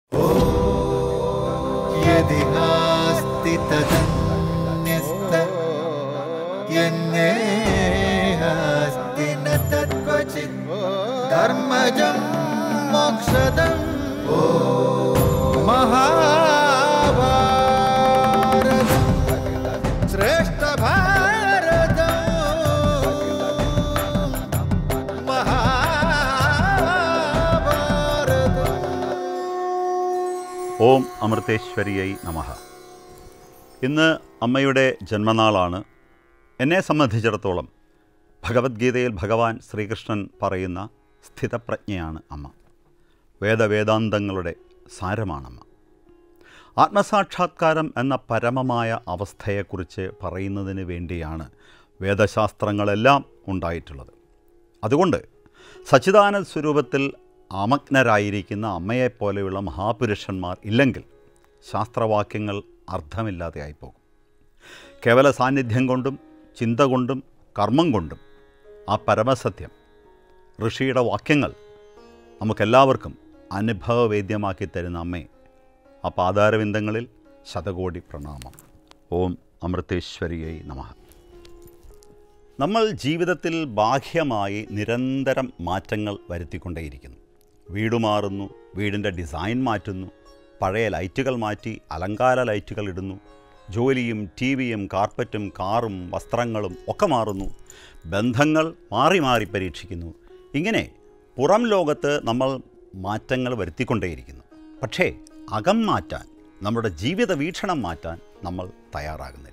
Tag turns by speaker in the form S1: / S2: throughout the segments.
S1: यदि नास्ति तदन्यस्त यन्नेहास्ति न तत्क्वचित् धर्मजं मोक्षदं महाभारतम् श्रेष्ठभारतम् महाभारतम्
S2: ഓം അമൃതേശ്വരിയൈ നമഃ ഇന്ന് അമ്മയുടെ ജന്മനാളാണ് എന്നെ സംബന്ധിച്ചിടത്തോളം ഭഗവത്ഗീതയിൽ ഭഗവാൻ ശ്രീകൃഷ്ണൻ പറയുന്ന സ്ഥിതപ്രജ്ഞയാണ് അമ്മ വേദവേദാന്തങ്ങളുടെ സാരമാണമ്മ ആത്മസാക്ഷാത്കാരം എന്ന പരമമായ അവസ്ഥയെക്കുറിച്ച് പറയുന്നതിന് വേണ്ടിയാണ് വേദശാസ്ത്രങ്ങളെല്ലാം ഉണ്ടായിട്ടുള്ളത് അതുകൊണ്ട് സച്ചിദാനന്ദ സ്വരൂപത്തിൽ ആമഗ്നരായിരിക്കുന്ന അമ്മയെപ്പോലെയുള്ള മഹാപുരുഷന്മാർ ഇല്ലെങ്കിൽ ശാസ്ത്രവാക്യങ്ങൾ അർത്ഥമില്ലാതെയായി പോകും കേവല സാന്നിധ്യം കൊണ്ടും ചിന്ത കൊണ്ടും കർമ്മം കൊണ്ടും ആ പരമസത്യം ഋഷിയുടെ വാക്യങ്ങൾ നമുക്കെല്ലാവർക്കും അനുഭവവേദ്യമാക്കി തരുന്ന അമ്മേ ആ പാതാരവിന്ദങ്ങളിൽ ശതകോടി പ്രണാമം ഓം അമൃതേശ്വരിയൈ നമഃ നമ്മൾ ജീവിതത്തിൽ ബാഹ്യമായി നിരന്തരം മാറ്റങ്ങൾ വരുത്തിക്കൊണ്ടേയിരിക്കുന്നു വീട് മാറുന്നു വീടിൻ്റെ ഡിസൈൻ മാറ്റുന്നു പഴയ ലൈറ്റുകൾ മാറ്റി അലങ്കാര ലൈറ്റുകൾ ഇടുന്നു ജോലിയും ടി വിയും കാർപ്പറ്റും കാറും വസ്ത്രങ്ങളും ഒക്കെ മാറുന്നു ബന്ധങ്ങൾ മാറി മാറി പരീക്ഷിക്കുന്നു ഇങ്ങനെ പുറം ലോകത്ത് നമ്മൾ മാറ്റങ്ങൾ വരുത്തിക്കൊണ്ടേയിരിക്കുന്നു പക്ഷേ അകം മാറ്റാൻ നമ്മുടെ ജീവിത വീക്ഷണം മാറ്റാൻ നമ്മൾ തയ്യാറാകുന്നില്ല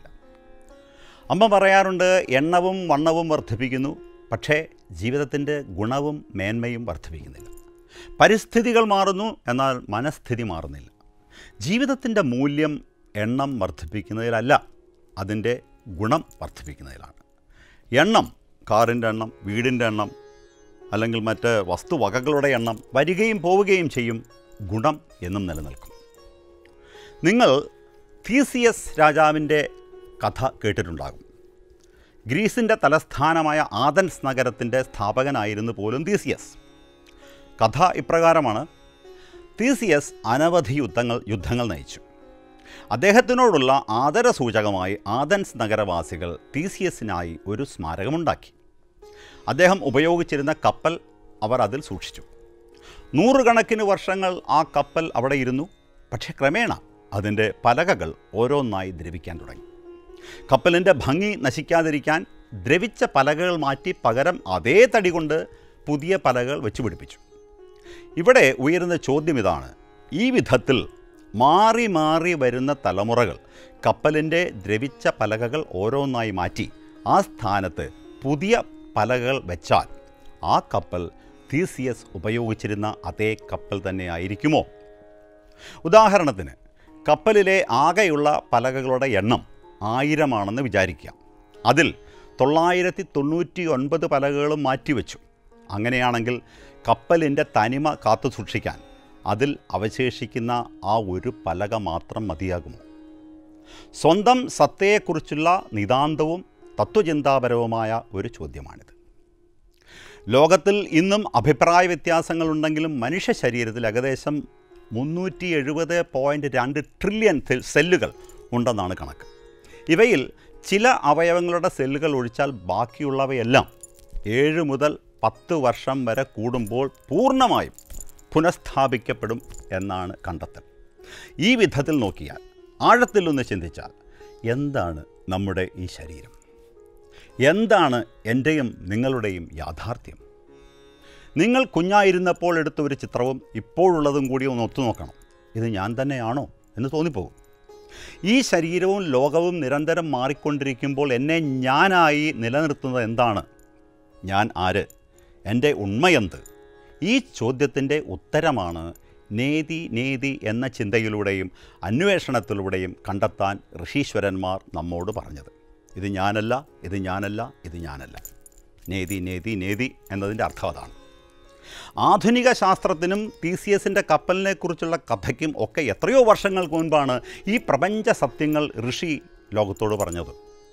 S2: അമ്മ പറയാറുണ്ട് എണ്ണവും വണ്ണവും വർദ്ധിപ്പിക്കുന്നു പക്ഷേ ജീവിതത്തിൻ്റെ ഗുണവും മേന്മയും വർദ്ധിപ്പിക്കുന്നില്ല പരിസ്ഥിതികൾ മാറുന്നു എന്നാൽ മനസ്ഥിതി മാറുന്നില്ല ജീവിതത്തിൻ്റെ മൂല്യം എണ്ണം വർദ്ധിപ്പിക്കുന്നതിലല്ല അതിൻ്റെ ഗുണം വർദ്ധിപ്പിക്കുന്നതിലാണ് എണ്ണം കാറിൻ്റെ എണ്ണം വീടിൻ്റെ എണ്ണം അല്ലെങ്കിൽ മറ്റ് വസ്തുവകകളുടെ എണ്ണം വരികയും പോവുകയും ചെയ്യും ഗുണം എന്നും നിലനിൽക്കും നിങ്ങൾ തീസിയസ് രാജാവിൻ്റെ കഥ കേട്ടിട്ടുണ്ടാകും ഗ്രീസിൻ്റെ തലസ്ഥാനമായ ആഥൻസ് നഗരത്തിൻ്റെ സ്ഥാപകനായിരുന്നു പോലും തീസിയസ് കഥ ഇപ്രകാരമാണ് തീസിയസ് അനവധി യുദ്ധങ്ങൾ യുദ്ധങ്ങൾ നയിച്ചു അദ്ദേഹത്തിനോടുള്ള ആദരസൂചകമായി ആഥൻസ് നഗരവാസികൾ തീസിയസിനായി ഒരു സ്മാരകമുണ്ടാക്കി അദ്ദേഹം ഉപയോഗിച്ചിരുന്ന കപ്പൽ അവർ അതിൽ സൂക്ഷിച്ചു നൂറുകണക്കിന് വർഷങ്ങൾ ആ കപ്പൽ അവിടെ ഇരുന്നു പക്ഷേ ക്രമേണ അതിൻ്റെ പലകകൾ ഓരോന്നായി ദ്രവിക്കാൻ തുടങ്ങി കപ്പലിൻ്റെ ഭംഗി നശിക്കാതിരിക്കാൻ ദ്രവിച്ച പലകകൾ മാറ്റി പകരം അതേ തടി കൊണ്ട് പുതിയ പലകകൾ വെച്ച് പിടിപ്പിച്ചു ഇവിടെ ഉയരുന്ന ചോദ്യം ഇതാണ് ഈ വിധത്തിൽ മാറി മാറി വരുന്ന തലമുറകൾ കപ്പലിൻ്റെ ദ്രവിച്ച പലകകൾ ഓരോന്നായി മാറ്റി ആ സ്ഥാനത്ത് പുതിയ പലകകൾ വെച്ചാൽ ആ കപ്പൽ തീസിയസ് ഉപയോഗിച്ചിരുന്ന അതേ കപ്പൽ തന്നെ ആയിരിക്കുമോ ഉദാഹരണത്തിന് കപ്പലിലെ ആകെയുള്ള പലകകളുടെ എണ്ണം ആയിരമാണെന്ന് വിചാരിക്കുക അതിൽ തൊള്ളായിരത്തി തൊണ്ണൂറ്റി ഒൻപത് പലകകളും മാറ്റിവെച്ചു അങ്ങനെയാണെങ്കിൽ കപ്പലിൻ്റെ തനിമ കാത്തു സൂക്ഷിക്കാൻ അതിൽ അവശേഷിക്കുന്ന ആ ഒരു പലക മാത്രം മതിയാകുമോ സ്വന്തം സത്തയെക്കുറിച്ചുള്ള നിതാന്തവും തത്വചിന്താപരവുമായ ഒരു ചോദ്യമാണിത് ലോകത്തിൽ ഇന്നും അഭിപ്രായ വ്യത്യാസങ്ങളുണ്ടെങ്കിലും മനുഷ്യ ശരീരത്തിൽ ഏകദേശം മുന്നൂറ്റി എഴുപത് പോയിൻറ്റ് രണ്ട് ട്രില്യൺ സെൽ- സെല്ലുകൾ ഉണ്ടെന്നാണ് കണക്ക് ഇവയിൽ ചില അവയവങ്ങളുടെ സെല്ലുകൾ ഒഴിച്ചാൽ ബാക്കിയുള്ളവയെല്ലാം ഏഴ് മുതൽ പത്ത് വർഷം വരെ കൂടുമ്പോൾ പൂർണ്ണമായും പുനഃസ്ഥാപിക്കപ്പെടും എന്നാണ് കണ്ടെത്തൽ ഈ വിധത്തിൽ നോക്കിയാൽ ആഴത്തിൽ ഒന്ന് ചിന്തിച്ചാൽ എന്താണ് നമ്മുടെ ഈ ശരീരം എന്താണ് എൻ്റെയും നിങ്ങളുടെയും യാഥാർത്ഥ്യം നിങ്ങൾ കുഞ്ഞായിരുന്നപ്പോൾ എടുത്ത ഒരു ചിത്രവും ഇപ്പോഴുള്ളതും കൂടി ഒന്ന് ഒത്തുനോക്കണം ഇത് ഞാൻ തന്നെയാണോ എന്ന് തോന്നിപ്പോകും ഈ ശരീരവും ലോകവും നിരന്തരം മാറിക്കൊണ്ടിരിക്കുമ്പോൾ എന്നെ ഞാനായി നിലനിർത്തുന്നത് എന്താണ് ഞാൻ ആര് എൻ്റെ ഉണ്മയെന്ത് ഈ ചോദ്യത്തിൻ്റെ ഉത്തരമാണ് നേതി നേതി എന്ന ചിന്തയിലൂടെയും അന്വേഷണത്തിലൂടെയും കണ്ടെത്താൻ ഋഷീശ്വരന്മാർ നമ്മോട് പറഞ്ഞത് ഇത് ഞാനല്ല ഇത് ഞാനല്ല ഇത് ഞാനല്ല നേതി നേതി നേതി എന്നതിൻ്റെ അർത്ഥം അതാണ് ആധുനിക ശാസ്ത്രത്തിനും ടി സി എസിൻ്റെ കപ്പലിനെക്കുറിച്ചുള്ള കഥയ്ക്കും ഒക്കെ എത്രയോ വർഷങ്ങൾക്ക് മുൻപാണ് ഈ പ്രപഞ്ച സത്യങ്ങൾ ഋഷി ലോകത്തോട് പറഞ്ഞത്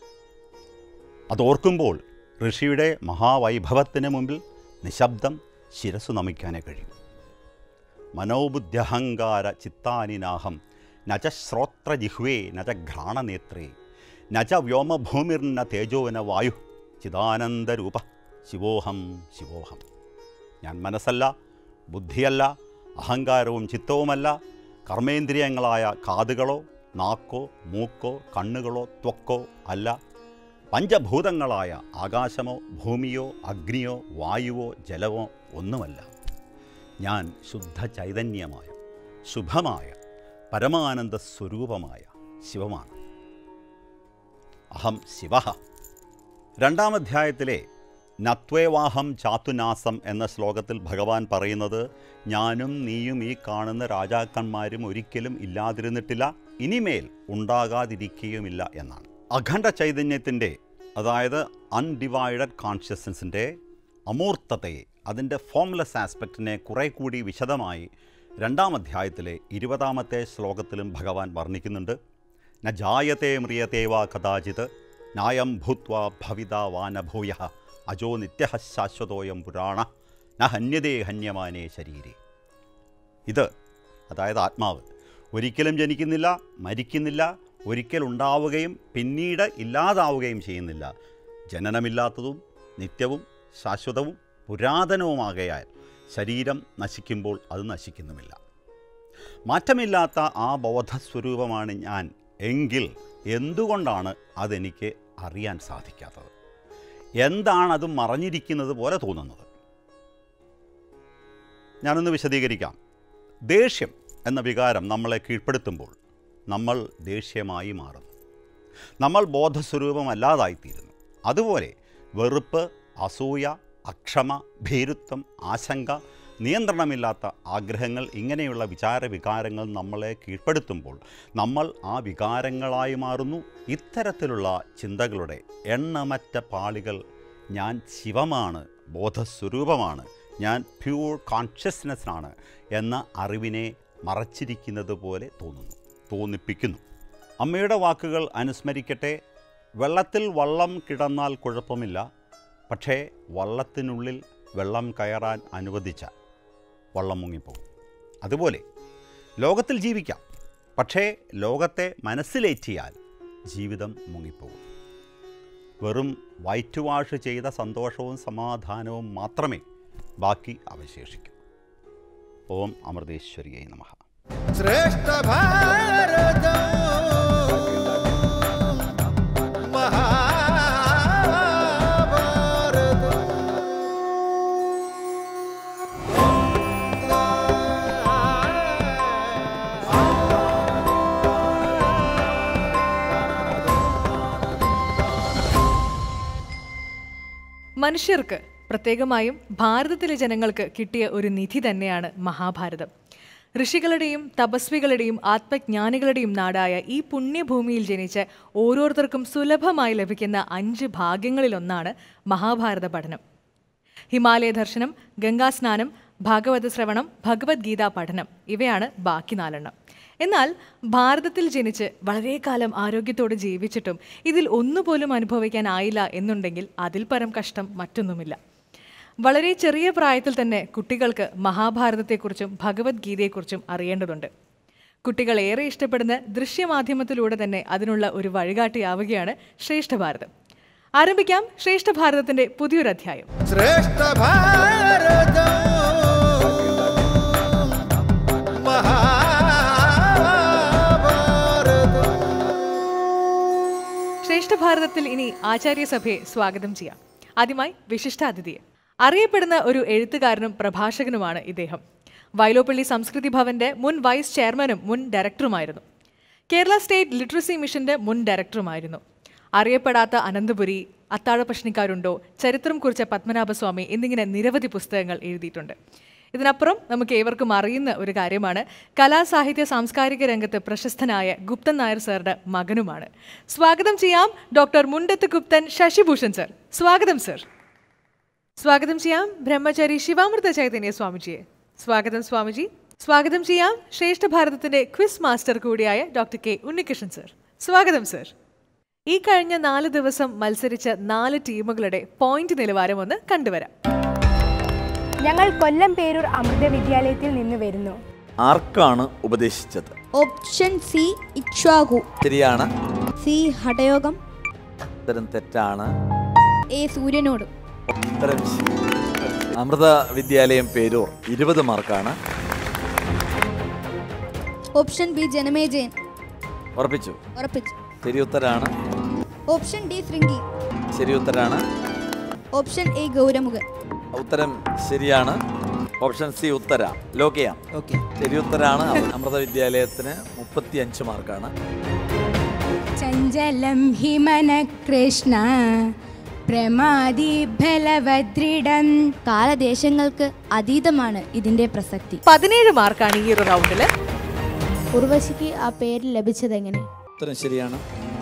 S2: അതോർക്കുമ്പോൾ ഋഷിയുടെ മഹാവൈഭവത്തിന് മുമ്പിൽ നിശബ്ദം ശിരസ് നമിക്കാനേ കഴിയും മനോബുദ്ധ്യഹങ്കാര ചിത്താനിനാഹം നച ശ്രോത്രജിഹ്വേ നച ഘ്രാണനേത്രേ നച വ്യോമഭൂമിർന തേജോന വായു ചിദാനന്ദരൂപ ശിവോഹം ശിവോഹം ഞാൻ മനസ്സല്ല ബുദ്ധിയല്ല അഹങ്കാരവും ചിത്തവുമല്ല കർമ്മേന്ദ്രിയങ്ങളായ കാതുകളോ നാക്കോ മൂക്കോ കണ്ണുകളോ ത്വക്കോ അല്ല പഞ്ചഭൂതങ്ങളായ ആകാശമോ ഭൂമിയോ അഗ്നിയോ വായുവോ ജലമോ ഒന്നുമല്ല ഞാൻ ശുദ്ധ ചൈതന്യമായ ശുഭമായ പരമാനന്ദ സ്വരൂപമായ ശിവമാണ് അഹം ശിവ രണ്ടാം അധ്യായത്തിലെ നത്വേവാഹം ചാത്തുനാസം എന്ന ശ്ലോകത്തിൽ ഭഗവാൻ പറയുന്നത് ഞാനും നീയും ഈ കാണുന്ന രാജാക്കന്മാരും ഒരിക്കലും ഇല്ലാതിരുന്നിട്ടില്ല ഇനിമേൽ ഉണ്ടാകാതിരിക്കുകയുമില്ല എന്നാണ് അഖണ്ഡ ചൈതന്യത്തിൻ്റെ അതായത് അൺഡിവൈഡഡ് കോൺഷ്യസ്നസിൻ്റെ അമൂർത്തതയെ അതിൻ്റെ ഫോംലെസ് ആസ്പെക്റ്റിനെ കുറെ കൂടി വിശദമായി രണ്ടാം അധ്യായത്തിലെ ഇരുപതാമത്തെ ശ്ലോകത്തിലും ഭഗവാൻ വർണ്ണിക്കുന്നുണ്ട് ന ജായത്തെ മ്രിയത്തെ വാ കഥാചിത് നായം ഭൂത്വാ ഭവിത വാനഭൂയ അജോ നിത്യ ശാശ്വതോയം പുരാണ ന ഹന്യതേ ഹന്യമാനേ ശരീരേ ഇത് അതായത് ആത്മാവ് ഒരിക്കലും ജനിക്കുന്നില്ല മരിക്കുന്നില്ല ഒരിക്കൽ ഉണ്ടാവുകയും പിന്നീട് ഇല്ലാതാവുകയും ചെയ്യുന്നില്ല ജനനമില്ലാത്തതും നിത്യവും ശാശ്വതവും പുരാതനവുമാകയാൽ ശരീരം നശിക്കുമ്പോൾ അത് നശിക്കുന്നുമില്ല മാറ്റമില്ലാത്ത ആ ബോധസ്വരൂപമാണ് ഞാൻ എങ്കിൽ എന്തുകൊണ്ടാണ് അതെനിക്ക് അറിയാൻ സാധിക്കാത്തത് എന്താണ് അത് മറഞ്ഞിരിക്കുന്നത് പോലെ തോന്നുന്നത് ഞാനൊന്ന് വിശദീകരിക്കാം ദേഷ്യം എന്ന വികാരം നമ്മളെ കീഴ്പ്പെടുത്തുമ്പോൾ നമ്മൾ ദേഷ്യമായി മാറുന്നു നമ്മൾ ബോധസ്വരൂപമല്ലാതായിത്തീരുന്നു അതുപോലെ വെറുപ്പ് അസൂയ അക്ഷമ ഭീരുത്വം ആശങ്ക നിയന്ത്രണമില്ലാത്ത ആഗ്രഹങ്ങൾ ഇങ്ങനെയുള്ള വിചാര വികാരങ്ങൾ നമ്മളെ കീഴ്പ്പെടുത്തുമ്പോൾ നമ്മൾ ആ വികാരങ്ങളായി മാറുന്നു ഇത്തരത്തിലുള്ള ചിന്തകളുടെ എണ്ണമറ്റ പാളികൾ ഞാൻ ശിവമാണ് ബോധസ്വരൂപമാണ് ഞാൻ പ്യൂർ കോൺഷ്യസ്നെസ്സാണ് എന്ന അറിവിനെ മറച്ചിരിക്കുന്നത് പോലെ തോന്നുന്നു തോന്നിപ്പിക്കുന്നു അമ്മയുടെ വാക്കുകൾ അനുസ്മരിക്കട്ടെ വെള്ളത്തിൽ വള്ളം കിടന്നാൽ കുഴപ്പമില്ല പക്ഷേ വള്ളത്തിനുള്ളിൽ വെള്ളം കയറാൻ അനുവദിച്ച വള്ളം മുങ്ങിപ്പോകും അതുപോലെ ലോകത്തിൽ ജീവിക്കാം പക്ഷേ ലോകത്തെ മനസ്സിലേറ്റിയാൽ ജീവിതം മുങ്ങിപ്പോകും വെറും വൈറ്റ് വാഷ് ചെയ്ത സന്തോഷവും സമാധാനവും മാത്രമേ ബാക്കി അവശേഷിക്കൂ ഓം അമൃതേശ്വരിയൈ നമഃ
S1: श्रेष्ठ भारत महाभारत
S3: മനുഷ്യർക്ക് പ്രത്യേകമായും ഭാരതത്തിലെ ജനങ്ങൾക്ക് കിട്ടിയ ഒരു നിധി തന്നെയാണ് മഹാഭാരതം ഋഷികളുടെയും തപസ്വികളുടെയും ആത്മജ്ഞാനികളുടെയും നാടായ ഈ പുണ്യഭൂമിയിൽ ജനിച്ച് ഓരോരുത്തർക്കും സുലഭമായി ലഭിക്കുന്ന അഞ്ച് ഭാഗ്യങ്ങളിലൊന്നാണ് മഹാഭാരത പഠനം ഹിമാലയ ദർശനം ഗംഗാസ്നാനം ഭാഗവത ശ്രവണം ഭഗവത്ഗീത പഠനം ഇവയാണ് ബാക്കി നാലെണ്ണം എന്നാൽ ഭാരതത്തിൽ ജനിച്ച് വളരെ കാലം ആരോഗ്യത്തോടെ ജീവിച്ചിട്ടും ഇതിൽ ഒന്നുപോലും അനുഭവിക്കാനായില്ല എന്നുണ്ടെങ്കിൽ അതിൽ പരം കഷ്ടം മറ്റൊന്നുമില്ല വളരെ ചെറിയ പ്രായത്തിൽ തന്നെ കുട്ടികൾക്ക് മഹാഭാരതത്തെക്കുറിച്ചും ഭഗവത്ഗീതയെക്കുറിച്ചും അറിയേണ്ടതുണ്ട് കുട്ടികൾ ഏറെ ഇഷ്ടപ്പെടുന്ന ദൃശ്യമാധ്യമത്തിലൂടെ തന്നെ അതിനുള്ള ഒരു വഴികാട്ടിയാവുകയാണ് ശ്രേഷ്ഠ ഭാരതം ആരംഭിക്കാം ശ്രേഷ്ഠ ഭാരതത്തിന്റെ പുതിയൊരു അധ്യായം
S1: श्रेष्ठ भारत महाभारत
S3: ശ്രേഷ്ഠ ഭാരതത്തിൽ ഇനി ആചാര്യസഭയെ സ്വാഗതം ചെയ്യാം ആദ്യമായി വിശിഷ്ടാതിഥിയെ അറിയപ്പെടുന്ന ഒരു എഴുത്തുകാരനും പ്രഭാഷകനുമാണ് ഇദ്ദേഹം വൈലോപ്പള്ളി സംസ്കൃതി ഭവന്റെ മുൻ വൈസ് ചെയർമാനും മുൻ ഡയറക്ടറുമായിരുന്നു കേരള സ്റ്റേറ്റ് ലിറ്ററസി മിഷന്റെ മുൻ ഡയറക്ടറുമായിരുന്നു അറിയപ്പെടാത്ത അനന്തപുരി അത്താഴപ്രശ്നിക്കാരുണ്ടോ ചരിത്രം കുറിച്ച പത്മനാഭസ്വാമി എന്നിങ്ങനെ നിരവധി പുസ്തകങ്ങൾ എഴുതിയിട്ടുണ്ട് ഇതിനപ്പുറം നമുക്ക് ഏവർക്കും അറിയുന്ന ഒരു കാര്യമാണ് കലാസാഹിത്യ സാംസ്കാരിക രംഗത്ത് പ്രശസ്തനായ ഗുപ്തൻ നായർ സാറുടെ മകനുമാണ് സ്വാഗതം ചെയ്യാം ഡോക്ടർ മുണ്ടത്ത് ഗുപ്തൻ ശശിഭൂഷൺ സർ സ്വാഗതം സർ സ്വാഗതം ചെയ്യാം ബ്രഹ്മചാരി ശിവാമൃത ചൈതന്യ സ്വാമിജിയെ സ്വാഗതം സ്വാമിജി സ്വാഗതം ചെയ്യാം ശ്രേഷ്ഠ ഭാരതത്തിന്റെ ക്വിസ് മാസ്റ്റർ കൂടിയായ ഡോക്ടർ കെ ഉണ്ണികൃഷ്ണൻ സർ സ്വാഗതം സർ ഈ കഴിഞ്ഞ നാല് ദിവസം മത്സരിച്ച നാല് ടീമുകളുടെ പോയിന്റ് നിലവാരം ഒന്ന് കണ്ടുവരാം
S4: ഞങ്ങൾ കൊല്ലം പേരൂർ അമൃത വിദ്യാലയത്തിൽ നിന്ന് വരുന്നു ആർക്കാണ് ഉപദേശിച്ചത്
S5: ഓപ്ഷൻ സി ഇക്ഷ്വാകു
S4: ശരിയാണ്
S5: സി ഹഠയോഗം
S4: ഉത്തരം തെറ്റാണ്
S5: എ സൂര്യനോട്
S4: ഉത്തരം ശരി. അമൃത വിദ്യാലയം പേരൂർ ഇരുപത് മാർക്കാണ്
S5: ഓപ്ഷൻ ബി ജനമേജയൻ
S4: ഉറപ്പിച്ചു
S5: ഉറപ്പിച്ചു
S4: ശരി ഉത്തരാണ്
S5: ഓപ്ഷൻ ഡി ശൃംഗി
S4: ശരി ഉത്തരാണ്
S5: ഓപ്ഷൻ എ ഗൗരമുഖൻ
S4: ഉത്തരം ശരിയാണ് ഓപ്ഷൻ സി ഉത്തര ലോക്കിയ
S1: ഓക്കെ
S4: ശരി ഉത്തരാണ് അമൃത വിദ്യാലയത്തിന് മുപ്പത്തി അഞ്ച് മാർക്കാണ്
S6: ചഞ്ചലം ഹിമനകൃഷ്ണ പ്രമാദിബലവദൃഢം
S5: കാലദേശങ്ങൾക്ക് അതീതമാണ് ഇതിന്റെ പ്രസക്തി
S3: പതിനേഴ് മാർക്കാണ് ഈ ഒരു റൗണ്ടിൽ
S5: ഉർവശിക്ക് ആ പേര് ലഭിച്ചതെങ്ങനെ
S4: ഉത്തരം ശരിയാണ്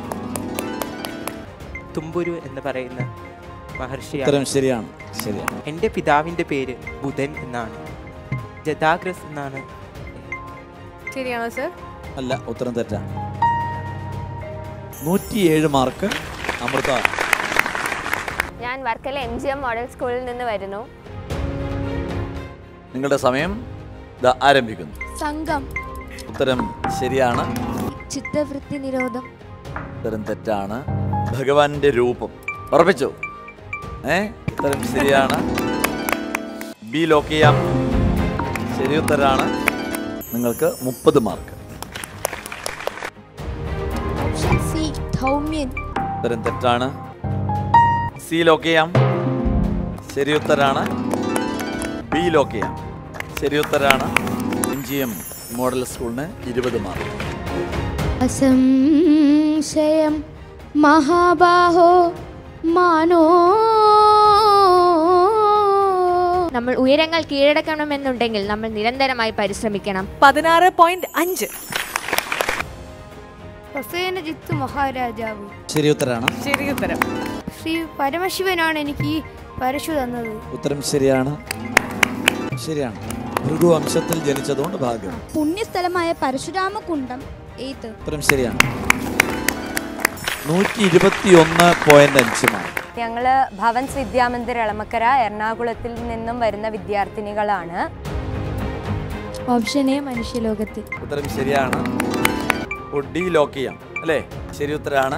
S7: തുമ്പുരു എന്ന് പറയുന്ന മഹർഷിയാണ്
S4: ഉത്തരം ശരിയാണ് ശരിയാണ്
S7: എൻ്റെ പിതാവിൻ്റെ പേര് ബുധൻ എന്നാണ് ജതാഗ്രസ് എന്നാണ്
S3: ശരിയാണോ സർ
S4: അല്ല ഉത്തരം തെറ്റാണ് നൂറ്റിയേഴ് മാർക്ക് അമൃത
S8: ഞാൻ Varkala M G M model സ്കൂളിൽ നിന്ന് വരുന്നു
S4: നിങ്ങളുടെ സമയം ദാ ആരംഭിക്കുന്നു
S5: സംഘം
S4: ഉത്തരം ശരിയാണ്
S5: ചിത്തവൃത്തി നിരോധം
S4: ഉത്തരം തെറ്റാണ് ഭഗവാന്റെ രൂപം ഉറപ്പിച്ചു ഏ ഉത്തരം ശരിയാണ് ബി ലോക്ക് ചെയ്യാം ശരി ഉത്തരാണ് നിങ്ങൾക്ക് മുപ്പത് മാർക്ക്
S5: ഓപ്ഷൻ സി ധൗമ്യൻ
S4: ഉത്തരം തെറ്റാണ് സി ലോക്ക് ചെയ്യാം ശരി ഉത്തരാണ് ബി ലോക്ക് ചെയ്യാം ശരി ഉത്തരാണ് എം ജി എം മോഡൽ സ്കൂളിന് ഇരുപത് മാർക്ക്
S5: അസംശയം മഹാബാഹോ മാനോ
S8: നമ്മൾ ഉയരങ്ങൾ കീഴടക്കണമെന്നുണ്ടെങ്കിൽ നമ്മൾ നിരന്തരമായി പരിശ്രമിക്കണം
S3: പതിനാറ് പോയിന്റ് അഞ്ച്
S6: ഹസേനജിത്ത് മഹാരാജാവ്
S4: ശരി ഉത്തരാണ്
S3: ശരി ഉത്തരം
S6: ശ്രീ പരമശിവനാണ് എനിക്ക് ഈ പരശു തന്നത്
S4: ഉത്തരം ശരിയാണ് ശരിയാണ് ഭൃഗു വംശത്തിൽ ജനിച്ചതുകൊണ്ട് ഭാഗ്യം
S5: പുണ്യസ്ഥലമായ പരശുരാമകുണ്ടം ഏത്
S4: ഉത്തരം ശരിയാണ് നൂറ്റി ഇരുപത്തി ഒന്ന് പോയിന്റ് അഞ്ച് മാർക്ക്
S8: ഞങ്ങൾ ഭവൻസ് വിദ്യാമന്ദിർ എളമക്കര എറണാകുളത്തിൽ നിന്നും വരുന്ന വിദ്യാർത്ഥിനികളാണ്
S5: ഓപ്ഷൻ എ മനുഷ്യലോകത്തിൽ
S4: ഉത്തരം ശരിയാണ് ഓ, ഡി ലോക്ക് ചെയ്യാം അല്ലേ ശരി ഉത്തരാണ്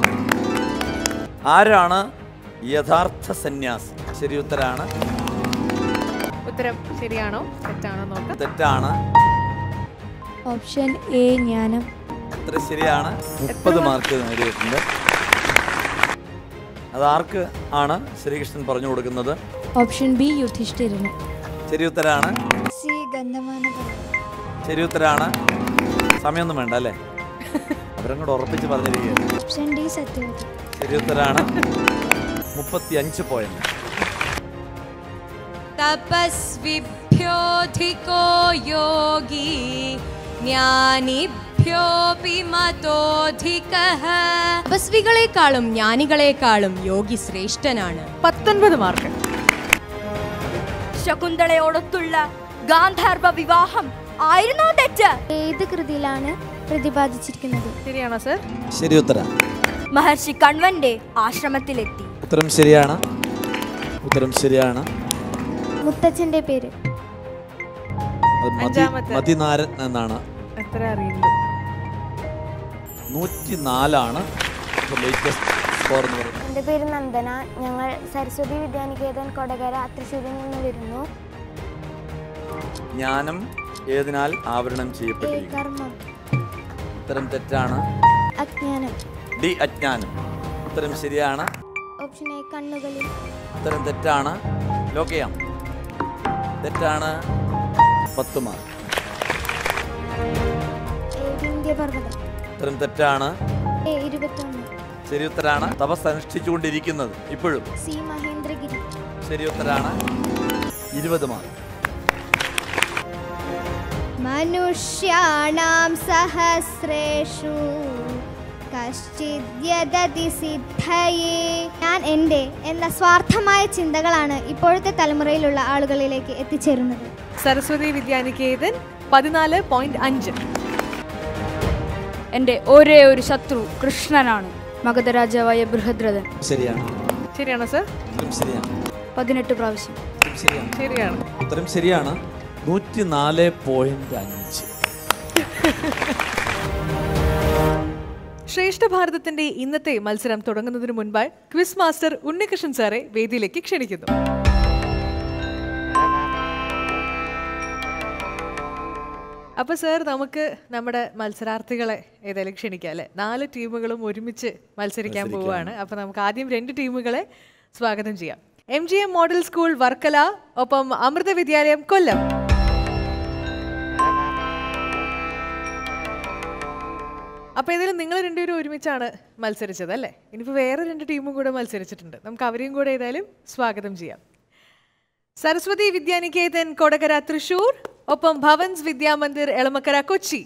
S4: ആരാണ് യഥാർത്ഥ സന്യാസി ശരി ഉത്തരാണ്
S3: ഉത്തരം ശരിയാണോ തെറ്റാണോ നോക്കാം
S4: തെറ്റാണ്
S5: ഓപ്ഷൻ എ ജ്ഞാനം
S4: ഉത്തരം ശരിയാണ് മുപ്പത് മാർക്ക് നേടിയിട്ടുണ്ട് അത് ആർക്ക് ആണ് ശ്രീകൃഷ്ണൻ പറഞ്ഞു കൊടുക്കുന്നത്
S5: ഓപ്ഷൻ ബി യുധിഷ്ഠിരന്
S4: ശരി ഉത്തരാണ്
S5: സി ഗന്ധമാന
S4: ശരി ഉത്തരാണ് സമയമൊന്നും വേണ്ട അല്ലേ അവരങ്ങോട്ട് ഉറപ്പിച്ച് പറഞ്ഞിരിക്കുകയാണ്
S5: ഓപ്ഷൻ ഡി സത്യവതി
S4: ശരി ഉത്തരാണ് മുപ്പത്തി അഞ്ച് പോയിന്റ്
S6: തപസ്വിഭ്യോധികോ യോഗി ജ്ഞാനിഭ്യോപി മതോധികഃ തപസ്വികളെക്കാളും ജ്ഞാനികളെക്കാളും യോഗി ശ്രേഷ്ഠനാണ്
S3: പത്തൊൻപത് മാർക്ക്
S6: ശകുന്തളയോടൊത്തുള്ള ഗാന്ധാർവ വിവാഹം ആയിരുന്നോ തെറ്റ്
S5: ഏത് കൃതിയിലാണ് പ്രതിപാദിച്ചിരിക്കുന്നത്
S3: ശരിയാണോ സർ
S4: ശരി ഉത്തരം
S6: മഹർഷി കൺവന്റെ ആശ്രമത്തിലെത്തി
S4: ഉത്തരം ശരിയാണ് ഉത്തരം ശരിയാണ്
S5: മുത്തച്ഛന്റെ പേര്
S4: അത് മതി
S3: അഞ്ചാമത്തെ.
S4: മതിനാരൻ എന്നാണ്
S3: എത്ര അറിയുള്ളൂ
S4: നൂറ്റി നാലാണ് ലേറ്റസ്റ്റ് സ്കോർ എന്ന് പറയുന്നത്
S9: എൻ്റെ പേര് നന്ദന ഞങ്ങൾ സരസ്വതി വിദ്യാനികേതൻ കൊടകര തൃശ്ശൂരിൽ നിന്ന് വരുന്നു
S4: ജ്ഞാനം ഏതിനാൽ ആവരണം
S9: എ
S4: ചെയ്യപ്പെട്ടിരിക്കുന്നു
S9: കർമ്മം
S4: ഉത്തരം തെറ്റാണ്
S9: അജ്ഞാനം
S4: ഡി അജ്ഞാനം ഉത്തരം ശരിയാണ്
S9: ഓപ്ഷൻ എ കണ്ണുകളിൽ
S4: ഉത്തരം തെറ്റാണ് ലോക്ക് ചെയ്യാം തെറ്റാണ് പത്ത് മാർക്ക്
S9: എ വിന്ധ്യപർവ്വതം
S4: ഉത്തരം തെറ്റാണ്
S9: എ ഇരുപത്തൊന്ന്
S4: ശരി ഉത്തരാണ് തപസ് അനുഷ്ഠിച്ചുകൊണ്ടിരിക്കുന്നത് ഇപ്പോഴും
S9: സി മഹേന്ദ്രഗിരി
S4: ശരി ഉത്തരാണ് ഇരുപത് മാർക്ക്
S9: മനുഷ്യാണാം സഹസ്രേഷു കശ്ചിദ്യദതി സിദ്ധയേ ഞാൻ എൻ്റെ എന്ന സ്വാർത്ഥമായ ചിന്തകളാണ് ഇപ്പോഴത്തെ തലമുറയിലുള്ള ആളുകളിലേക്ക് എത്തിച്ചേരുന്നത്
S3: സരസ്വതി വിദ്യാനികേതൻ പതിനാല് പോയിന്റ് അഞ്ച്
S6: എൻ്റെ ഒരേ ഒരു ശത്രു കൃഷ്ണനാണ് മഗധരാജാവായ ബൃഹദ്രഥൻ
S4: ശരിയാണ്
S3: ശരിയാണോ സർ
S4: ഉത്തരം ശരിയാണ്
S6: പതിനെട്ട് പ്രാവശ്യം
S4: ഉത്തരം ശരിയാണ്
S3: ശരിയാണ്
S4: ഉത്തരം ശരിയാണ് നൂറ്റി നാല് പോയിന്റ് അഞ്ച്
S3: ശ്രേഷ്ഠ ഭാരതത്തിന്റെ ഇന്നത്തെ മത്സരം തുടങ്ങുന്നതിന് മുൻപായി ക്വിസ് മാസ്റ്റർ ഉണ്ണികൃഷ്ണൻ സാറെ വേദിയിലേക്ക് ക്ഷണിക്കുന്നു അപ്പൊ സാർ നമുക്ക് നമ്മുടെ മത്സരാർത്ഥികളെ ഏതായാലും ക്ഷണിക്കാം അല്ലെ നാല് ടീമുകളും ഒരുമിച്ച് മത്സരിക്കാൻ പോവുകയാണ് അപ്പൊ നമുക്ക് ആദ്യം രണ്ട് ടീമുകളെ സ്വാഗതം ചെയ്യാം M G M model school Varkala ഒപ്പം അമൃത വിദ്യാലയം കൊല്ലം അപ്പൊ ഏതായാലും നിങ്ങൾ രണ്ടുപേരും ഒരുമിച്ചാണ് മത്സരിച്ചത് അല്ലേ ഇനിയിപ്പോൾ വേറെ രണ്ട് ടീമും കൂടെ മത്സരിച്ചിട്ടുണ്ട് നമുക്ക് അവരെയും കൂടെ ഏതായാലും സ്വാഗതം ചെയ്യാം സരസ്വതി വിദ്യാനികേതൻ കൊടകര തൃശൂർ ഒപ്പം ഭവൻസ് വിദ്യാമന്ദിർ എളമക്കര കൊച്ചി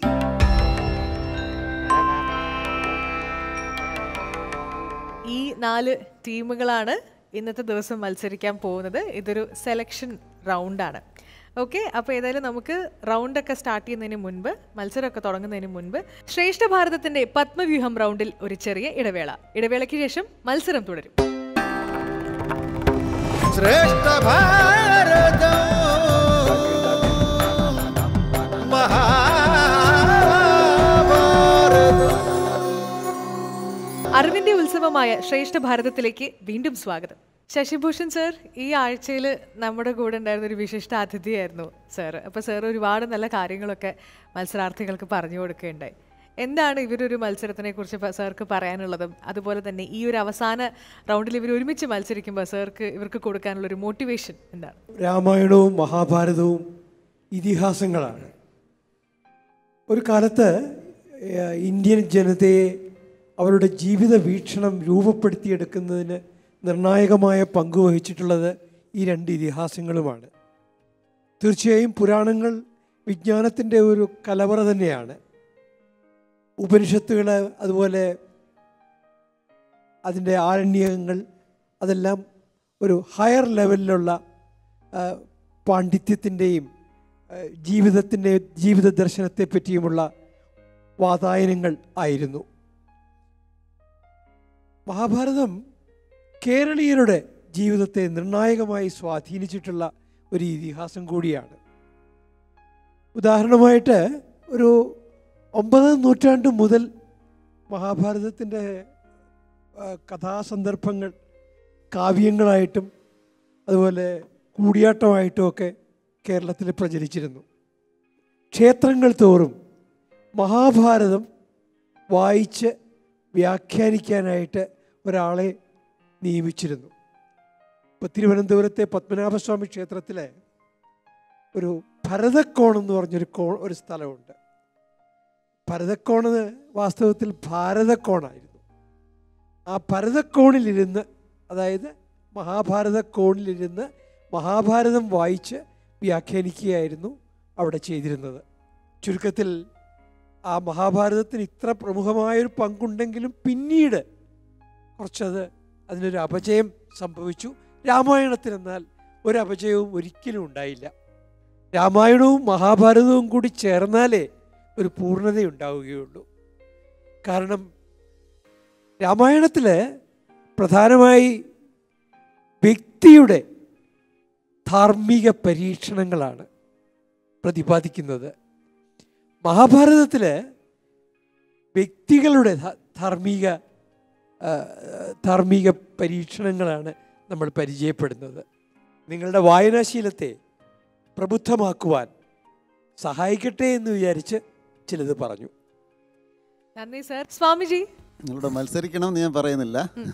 S3: ഈ നാല് ടീമുകളാണ് ഇന്നത്തെ ദിവസം മത്സരിക്കാൻ പോകുന്നത് ഇതൊരു സെലക്ഷൻ റൗണ്ടാണ് ഓക്കെ അപ്പോൾ ഏതായാലും നമുക്ക് റൗണ്ടൊക്കെ സ്റ്റാർട്ട് ചെയ്യുന്നതിന് മുൻപ് മത്സരമൊക്കെ തുടങ്ങുന്നതിന് മുൻപ് ശ്രേഷ്ഠ ഭാരതത്തിന്റെ പത്മവ്യൂഹം റൗണ്ടിൽ ഒരു ചെറിയ ഇടവേള ഇടവേളയ്ക്ക് ശേഷം മത്സരം തുടരും
S1: ശ്രേഷ്ഠ ഭാരത മഹാഭാരത
S3: അറിവിന്റെ ഉത്സവമായ ശ്രേഷ്ഠ ഭാരതത്തിലേക്ക് വീണ്ടും സ്വാഗതം ശശിഭൂഷൺ സർ ഈ ആഴ്ചയിൽ നമ്മുടെ കൂടെ ഉണ്ടായിരുന്ന ഒരു വിശിഷ്ട അതിഥിയായിരുന്നു സർ അപ്പോൾ സർ ഒരുപാട് നല്ല കാര്യങ്ങളൊക്കെ മത്സരാർത്ഥികൾക്ക് പറഞ്ഞു കൊടുക്കുകയുണ്ടായി എന്താണ് ഇവരൊരു മത്സരത്തിനെ കുറിച്ച് പ- സാർക്ക് പറയാനുള്ളതും അതുപോലെ തന്നെ ഈ ഒരു അവസാന റൗണ്ടിൽ ഇവർ ഒരുമിച്ച് മത്സരിക്കുമ്പോൾ സാർക്ക് ഇവർക്ക് കൊടുക്കാനുള്ള ഒരു മോട്ടിവേഷൻ എന്താണ്
S10: രാമായണവും മഹാഭാരതവും ഇതിഹാസങ്ങളാണ് ഒരു കാലത്ത് ഏഹ്, ഇന്ത്യൻ ജനതയെ അവരുടെ ജീവിത വീക്ഷണം രൂപപ്പെടുത്തിയെടുക്കുന്നതിന് നിർണായകമായ പങ്ക് വഹിച്ചിട്ടുള്ളത് ഈ രണ്ട് ഇതിഹാസങ്ങളുമാണ് തീർച്ചയായും പുരാണങ്ങൾ വിജ്ഞാനത്തിൻ്റെ ഒരു കലവറ തന്നെയാണ് ഉപനിഷത്തുകൾ അതുപോലെ അതിൻ്റെ ആരണ്യകങ്ങൾ അതെല്ലാം ഒരു ഹയർ ലെവലിലുള്ള ആ, പാണ്ഡിത്യത്തിൻ്റെയും ആ, ജീവിതത്തിൻ്റെ ജീവിത ദർശനത്തെ പറ്റിയുമുള്ള വാതായനങ്ങൾ ആയിരുന്നു മഹാഭാരതം കേരളീയരുടെ ജീവിതത്തെ നിർണായകമായി സ്വാധീനിച്ചിട്ടുള്ള ഒരു ഇതിഹാസം കൂടിയാണ് ഉദാഹരണമായിട്ട് ഒരു ഒമ്പതാം നൂറ്റാണ്ട് മുതൽ മഹാഭാരതത്തിൻ്റെ ആ, കഥാസന്ദർഭങ്ങൾ കാവ്യങ്ങളായിട്ടും അതുപോലെ കൂടിയാട്ടമായിട്ടും ഒക്കെ കേരളത്തിൽ പ്രചരിച്ചിരുന്നു ക്ഷേത്രങ്ങൾ തോറും മഹാഭാരതം വായിച്ച് വ്യാഖ്യാനിക്കാനായിട്ട് ഒരാളെ നിയമിച്ചിരുന്നു ഇപ്പോൾ തിരുവനന്തപുരത്തെ പത്മനാഭസ്വാമി ക്ഷേത്രത്തിലെ ഒരു ഭരതക്കോൺ എന്ന് പറഞ്ഞൊരു കോ ഒരു സ്ഥലമുണ്ട് ഭരതക്കോണ് വാസ്തവത്തിൽ ഭാരതക്കോണായിരുന്നു ആ ഭരതക്കോണിലിരുന്ന് അതായത് മഹാഭാരത കോണിലിരുന്ന് മഹാഭാരതം വായിച്ച് വ്യാഖ്യാനിക്കുകയായിരുന്നു അവിടെ ചെയ്തിരുന്നത് ചുരുക്കത്തിൽ ആ മഹാഭാരതത്തിന് ഇത്ര പ്രമുഖമായൊരു പങ്കുണ്ടെങ്കിലും പിന്നീട് കുറച്ചത് അതിനൊരു അപജയം സംഭവിച്ചു രാമായണത്തിനെന്നാൽ ഒരു അപജയവും ഒരിക്കലും ഉണ്ടായില്ല രാമായണവും മഹാഭാരതവും കൂടി ചേർന്നാലേ ഒരു പൂർണ്ണതയുണ്ടാവുകയുള്ളൂ കാരണം രാമായണത്തിൽ പ്രധാനമായി വ്യക്തിയുടെ ധാർമ്മിക പരീക്ഷണങ്ങളാണ് പ്രതിപാദിക്കുന്നത് മഹാഭാരതത്തിൽ വ്യക്തികളുടെ ധ- ധാർമ്മിക ആ, ധാർമ്മിക പരീക്ഷണങ്ങളാണ് നമ്മൾ പരിചയപ്പെടുന്നത് നിങ്ങളുടെ വായനാശീലത്തെ പ്രബുദ്ധമാക്കുവാൻ സഹായിക്കട്ടെ എന്ന് വിചാരിച്ച് ചിലത് പറഞ്ഞു
S3: നന്ദി സർ സ്വാമിജി
S11: നിങ്ങളോട് മത്സരിക്കണം എന്ന് ഞാൻ പറയുന്നില്ല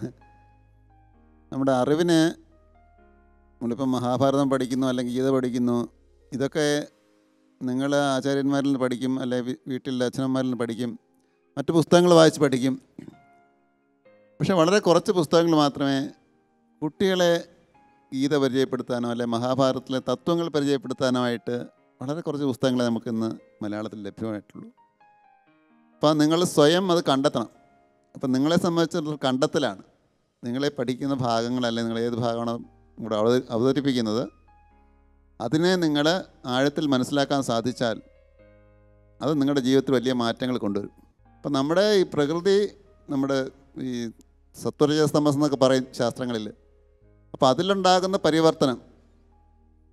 S11: നമ്മുടെ അറിവിന് നമ്മളിപ്പം മഹാഭാരതം പഠിക്കുന്നു അല്ലെങ്കിൽ ഗീത പഠിക്കുന്നു ഇതൊക്കെ നിങ്ങൾ ആചാര്യന്മാരിൽ നിന്ന് പഠിക്കും അല്ലെ വീ- വീട്ടിലെ അച്ഛനന്മാരിൽ നിന്ന് പഠിക്കും മറ്റ് പുസ്തകങ്ങൾ വായിച്ച് പഠിക്കും പക്ഷെ വളരെ കുറച്ച് പുസ്തകങ്ങൾ മാത്രമേ കുട്ടികളെ ഗീത പരിചയപ്പെടുത്താനോ അല്ലെ മഹാഭാരതത്തിലെ തത്വങ്ങൾ പരിചയപ്പെടുത്താനോ ആയിട്ട് വളരെ കുറച്ച് പുസ്തകങ്ങളെ നമുക്കിന്ന് മലയാളത്തിൽ ലഭ്യമായിട്ടുള്ളൂ അപ്പോൾ നിങ്ങൾ സ്വയം അത് കണ്ടെത്തണം അപ്പം നിങ്ങളെ സംബന്ധിച്ചിടത്തോളം കണ്ടെത്തലാണ് നിങ്ങളെ പഠിക്കുന്ന ഭാഗങ്ങൾ അല്ലെങ്കിൽ നിങ്ങൾ ഏത് ഭാഗമാണോ ഇവിടെ അവത- അവതരിപ്പിക്കുന്നത് അതിനെ നിങ്ങൾ ആഴത്തിൽ മനസ്സിലാക്കാൻ സാധിച്ചാൽ അത് നിങ്ങളുടെ ജീവിതത്തിൽ വലിയ മാറ്റങ്ങൾ കൊണ്ടുവരും അപ്പം നമ്മുടെ ഈ പ്രകൃതി നമ്മുടെ ഈ സത്വരജസ്തമസ് എന്നൊക്കെ പറയും ശാസ്ത്രങ്ങളിൽ അപ്പോൾ അതിലുണ്ടാകുന്ന പരിവർത്തനം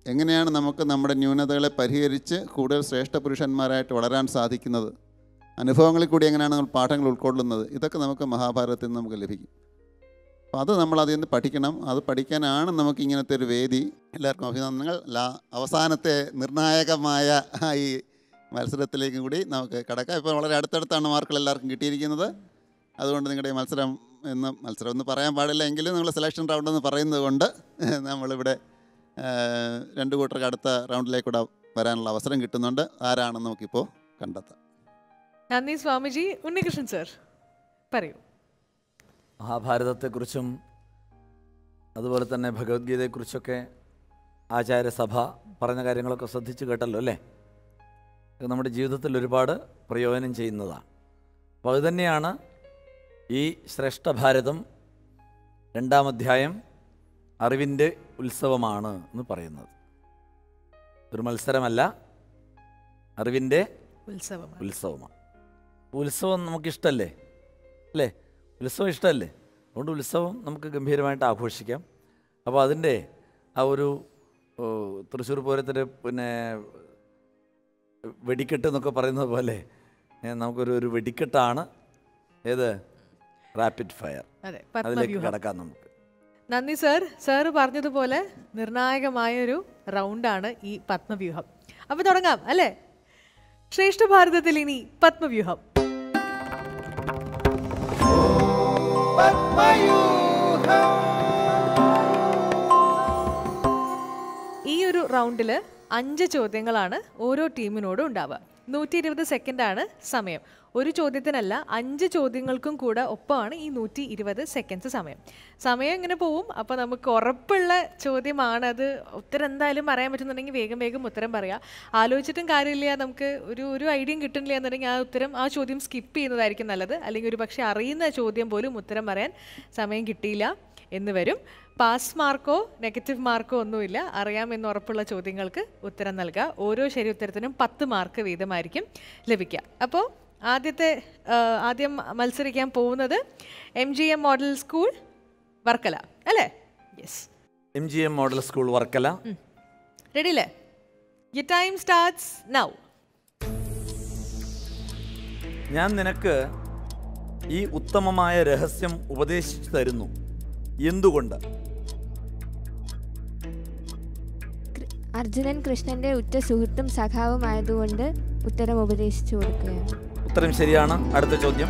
S11: എങ്ങനെയാണ് നമുക്ക് നമ്മുടെ ന്യൂനതകളെ പരിഹരിച്ച് കൂടുതൽ ശ്രേഷ്ഠ പുരുഷന്മാരായിട്ട് വളരാൻ സാധിക്കുന്നത് അനുഭവങ്ങളിൽ കൂടി എങ്ങനെയാണ് നമ്മൾ പാഠങ്ങൾ ഉൾക്കൊള്ളുന്നത് ഇതൊക്കെ നമുക്ക് മഹാഭാരതത്തിൽ നിന്ന് നമുക്ക് ലഭിക്കും അപ്പോൾ അത് നമ്മൾ അതിൽ നിന്ന് പഠിക്കണം അത് പഠിക്കാനാണ് നമുക്ക് ഇങ്ങനത്തെ ഒരു വേദി എല്ലാവർക്കും അഭിനന്ദനങ്ങൾ ലാ അവസാനത്തെ നിർണായകമായ ഈ മത്സരത്തിലേക്ക് കൂടി നമുക്ക് കടക്കാം ഇപ്പോൾ വളരെ അടുത്തടുത്താണ് മാർക്കുകൾ എല്ലാവർക്കും കിട്ടിയിരിക്കുന്നത് അതുകൊണ്ട് നിങ്ങളുടെ ഈ മത്സരം എന്ന് മത്സരം എന്ന് പറയാൻ പാടില്ല എങ്കിലും നിങ്ങൾ സെലക്ഷൻ റൗണ്ട് എന്ന് പറയുന്നത് കൊണ്ട് നമ്മളിവിടെ ആ, രണ്ട് കൂട്ടർക്ക് അടുത്ത റൗണ്ടിലേക്കൂടെ വരാനുള്ള അവസരം കിട്ടുന്നുണ്ട് ആരാണെന്ന് നമുക്കിപ്പോൾ കണ്ടെത്താം
S3: നന്ദി സ്വാമിജി ഉണ്ണികൃഷ്ണൻ സർ പറയൂ
S4: മഹാഭാരതത്തെക്കുറിച്ചും അതുപോലെ തന്നെ ഭഗവത്ഗീതയെക്കുറിച്ചൊക്കെ ആചാര്യസഭ പറഞ്ഞ കാര്യങ്ങളൊക്കെ ശ്രദ്ധിച്ച് കേട്ടല്ലോ അല്ലേ ഇത് നമ്മുടെ ജീവിതത്തിൽ ഒരുപാട് പ്രയോജനം ചെയ്യുന്നതാണ് അപ്പോൾ അതുതന്നെയാണ് ഈ ശ്രേഷ്ഠ ഭാരതം രണ്ടാം അധ്യായം അറിവിൻ്റെ ഉത്സവമാണ് എന്ന് പറയുന്നത് ഒരു മത്സരമല്ല അറിവിൻ്റെ
S3: ഉത്സവമാണ്
S4: ഉത്സവമാണ് ഉത്സവം നമുക്കിഷ്ടമല്ലേ അല്ലേ ഉത്സവം ഇഷ്ടമല്ലേ അതുകൊണ്ട് ഉത്സവം നമുക്ക് ഗംഭീരമായിട്ട് ആഘോഷിക്കാം അപ്പോൾ അതിൻ്റെ ആ ഒരു ഓ, തൃശ്ശൂർ പൂരത്തിൽ പിന്നെ വെടിക്കെട്ട് എന്നൊക്കെ പറയുന്നത് പോലെ ഏ, നമുക്കൊരു ഒരു വെടിക്കെട്ടാണ് ഏത് റാപ്പിഡ് ഫയർ
S3: അതെ
S4: അതിലേക്ക്
S3: പത്മവ്യൂഹം
S4: കടക്കാം നമുക്ക്
S3: നന്ദി സർ സാറ് പറഞ്ഞതുപോലെ നിർണായകമായൊരു റൗണ്ടാണ് ഈ പത്മവ്യൂഹം അപ്പോൾ തുടങ്ങാം അല്ലേ ശ്രേഷ്ഠ ഭാരതത്തിൽ ഇനി പത്മവ്യൂഹം ഈ ഒരു റൗണ്ടിൽ അഞ്ച് ചോദ്യങ്ങളാണ് ഓരോ ടീമിനോടും ഉണ്ടാവുക നൂറ്റി ഇരുപത് സെക്കൻഡാണ് സമയം ഒരു ചോദ്യത്തിനല്ല അഞ്ച് ചോദ്യങ്ങൾക്കും കൂടെ ഒപ്പമാണ് ഈ നൂറ്റി ഇരുപത് സെക്കൻഡ്സ് സമയം സമയം ഇങ്ങനെ പോവും അപ്പോൾ നമുക്ക് ഉറപ്പുള്ള ചോദ്യമാണ് അത് ഉത്തരം എന്തായാലും പറയാൻ പറ്റുന്നുണ്ടെങ്കിൽ വേഗം വേഗം ഉത്തരം പറയാം ആലോചിച്ചിട്ടും കാര്യമില്ല നമുക്ക് ഒരു ഒരു ഐഡിയയും കിട്ടുന്നില്ല എന്നുണ്ടെങ്കിൽ ആ ഉത്തരം ആ ചോദ്യം സ്കിപ്പ് ചെയ്യുന്നതായിരിക്കും നല്ലത് അല്ലെങ്കിൽ ഒരു പക്ഷേ അറിയുന്ന ചോദ്യം പോലും ഉത്തരം പറയാൻ സമയം കിട്ടിയില്ല എന്ന് വരും പാസ് മാർക്കോ നെഗറ്റീവ് മാർക്കോ ഒന്നുമില്ല അറിയാമെന്ന് ഉറപ്പുള്ള ചോദ്യങ്ങൾക്ക് ഉത്തരം നൽകുക ഓരോ ശരി ഉത്തരത്തിനും പത്ത് മാർക്ക് വീതമായിരിക്കും ലഭിക്കുക അപ്പോൾ ആദ്യത്തെ ആ, ആദ്യം മത്സരിക്കാൻ പോകുന്നത് M G M model school Varkala അല്ലേ yes
S4: M G M model school Varkala
S3: ready അല്ലേ യ ടൈം സ്റ്റാർട്ട്സ് നൗ
S4: ഞാൻ നിനക്ക് ഈ ഉത്തമമായ രഹസ്യം ഉപദേശിച്ചു തരുന്നു എന്തുകൊണ്ട്
S5: അർജുനൻ കൃഷ്ണന്റെ ഉറ്റ സുഹൃത്തും സഖാവുമായതുകൊണ്ട് ഉത്തരം ഉപദേശിച്ചു കൊടുക്കുകയാണ്
S4: ഉത്തരം ശരിയാണ് അടുത്ത ചോദ്യം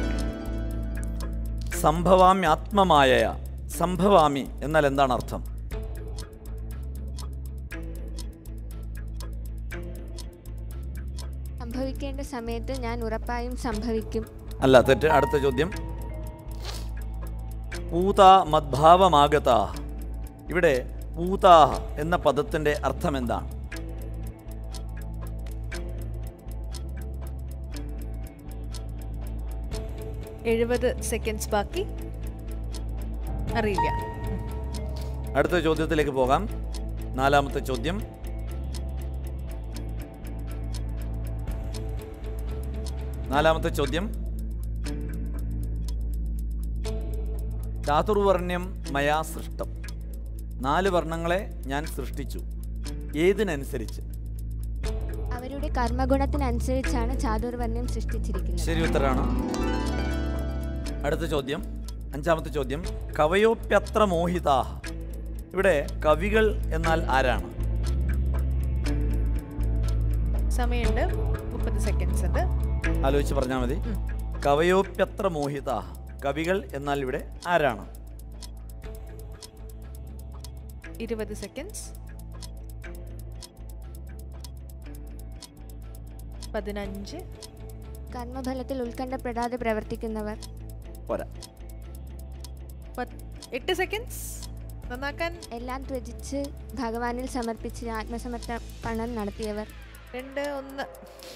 S4: സംഭവാമ്യാത്മമായ സംഭവാമി എന്നാൽ എന്താണ് അർത്ഥം
S5: സംഭവിക്കേണ്ട സമയത്ത് ഞാൻ ഉറപ്പായും സംഭവിക്കും
S4: അല്ല തെറ്റ് അടുത്ത ചോദ്യം പൂത മദ്ഭാവമാഗത ഇവിടെ പൂതാഹ എന്ന പദത്തിന്റെ അർത്ഥം എന്താണ്
S3: എഴുപത് സെക്കൻഡ്സ് ബാക്കി അറിയില്ല
S4: അടുത്ത ചോദ്യത്തിലേക്ക് പോകാം നാലാമത്തെ ചോദ്യം നാലാമത്തെ ചോദ്യം ചാതുർവർണ്ണ്യം മയാ സൃഷ്ടം നാല് വർണ്ണങ്ങളെ ഞാൻ സൃഷ്ടിച്ചു ഏതിനനുസരിച്ച്
S5: അവരുടെ കർമ്മഗുണത്തിനനുസരിച്ചാണ് ചാതുർവർണ്ണ്യം സൃഷ്ടിച്ചിരിക്കുന്നത്
S4: ശരി ഉത്തരാണ് അടുത്ത ചോദ്യം അഞ്ചാമത്തെ ചോദ്യം കവയോപ്യത്ര മോഹിതാഹ ഇവിടെ കവികൾ എന്നാൽ ആരാണ്
S3: സമയമുണ്ട് മുപ്പത് സെക്കൻഡ്സ് ഉണ്ട്
S4: ആലോചിച്ച് പറഞ്ഞാൽ മതി കവയോപ്യത്ര മോഹിതാഹ കവികൾ എന്നാൽ ഇവിടെ ആരാണ്
S3: ഇരുപത് സെക്കൻഡ്സ് പതിനഞ്ച്
S5: കർമ്മഫലത്തിൽ ഉത്കണ്ഠപ്പെടാതെ പ്രവർത്തിക്കുന്നവർ
S4: പോരാ
S3: പത്ത്- എട്ട് സെക്കൻഡ്സ് നന്നാക്കാൻ
S5: എല്ലാം ത്യജിച്ച് ഭഗവാനിൽ സമർപ്പിച്ച് ആത്മസമർപ്പണം നടത്തിയവർ
S3: രണ്ട് ഒന്ന്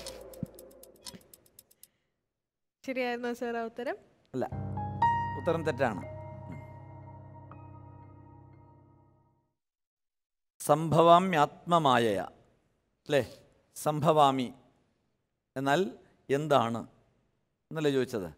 S3: ശരിയായിരുന്നു സാർ ആ ഉത്തരം
S4: അല്ല ഉത്തരം തെറ്റാണ് സംഭവാമ്യാത്മമായ അല്ലേ സംഭവാമി എന്നാൽ എന്താണ് എന്നല്ലേ ചോദിച്ചത്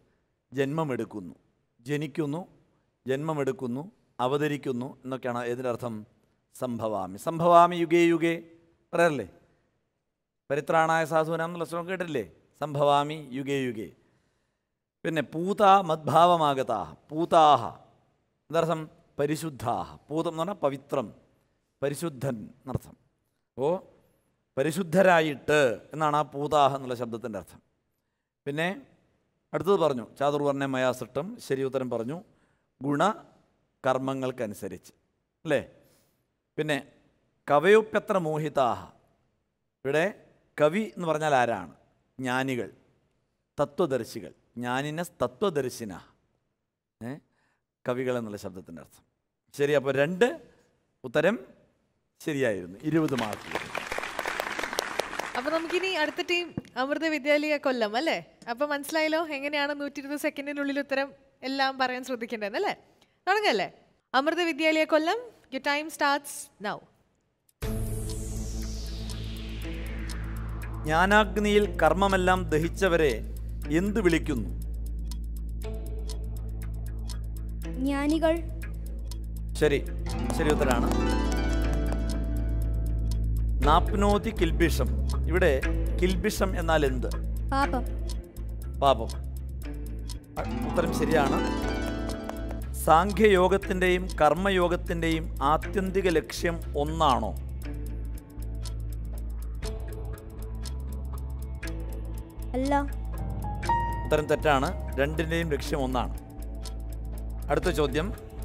S4: ജന്മമെടുക്കുന്നു ജനിക്കുന്നു ജന്മമെടുക്കുന്നു അവതരിക്കുന്നു എന്നൊക്കെയാണ് ഏതിൻ്റെ അർത്ഥം സംഭവാമി സംഭവാമി യുഗേ യുഗേ പറയാറില്ലേ പരിത്രാണായ സാധുവിനാം എന്നുള്ള ശ്ലോകം കേട്ടില്ലേ സംഭവാമി യുഗേ യുഗേ പിന്നെ പൂത മദ്ഭാവമാഗതാഹ പൂതാഹ എന്നർത്ഥം പരിശുദ്ധാഹ പൂതം എന്ന് പറഞ്ഞാൽ പവിത്രം പരിശുദ്ധൻ എന്നർത്ഥം അപ്പോൾ പരിശുദ്ധരായിട്ട് എന്നാണ് ആ പൂതാഹ എന്നുള്ള ശബ്ദത്തിൻ്റെ അർത്ഥം പിന്നെ അടുത്തത് പറഞ്ഞു ചാതുർവർണ്ണ മയാസൃഷ്ടം ശരി ഉത്തരം പറഞ്ഞു ഗുണ കർമ്മങ്ങൾക്കനുസരിച്ച് അല്ലേ പിന്നെ കവയോപ്യത്ര മോഹിതാഹ ഇവിടെ കവി എന്ന് പറഞ്ഞാൽ ആരാണ് ജ്ഞാനികൾ തത്വദർശികൾ ജ്ഞാനിന തത്വദർശിന ഏ കവികൾ എന്നുള്ള ശബ്ദത്തിൻ്റെ അർത്ഥം ശരി അപ്പോൾ രണ്ട് ഉത്തരം ശരിയായിരുന്നു ഇരുപത് മാർക്ക്
S3: അപ്പൊ നമുക്കിനി അടുത്ത ടീം അമൃത വിദ്യാലയ കൊല്ലം അല്ലേ അപ്പൊ മനസ്സിലായല്ലോ എങ്ങനെയാണ് നൂറ്റി ഇരുപത് സെക്കൻഡിനുള്ളിൽ ഉത്തരം എല്ലാം പറയാൻ ശ്രദ്ധിക്കേണ്ടത് അല്ലേ തുടങ്ങല്ലേ Amrita Vidyalaya Kollam your time starts now
S4: ജ്ഞാനാഗ്നിയിൽ കർമ്മമെല്ലാം ദഹിച്ചവരെ എന്ത് വിളിക്കുന്നു
S6: ജ്ഞാനികൾ
S4: ശരി ശരി ഉത്തരാണ് നാപ്നോതി കിൽബിഷം ഇവിടെ കിൽബിഷം എന്നാൽ എന്ത്
S6: പാപം
S4: പാപം അ- ഉത്തരം ശരിയാണ് സാഖ്യയോഗത്തിൻ്റെയും കർമ്മയോഗത്തിൻ്റെയും ആത്യന്തിക ലക്ഷ്യം ഒന്നാണോ
S6: അല്ല
S4: ഉത്തരം തെറ്റാണ് രണ്ടിൻ്റെയും ലക്ഷ്യം ഒന്നാണ് അടുത്ത ചോദ്യം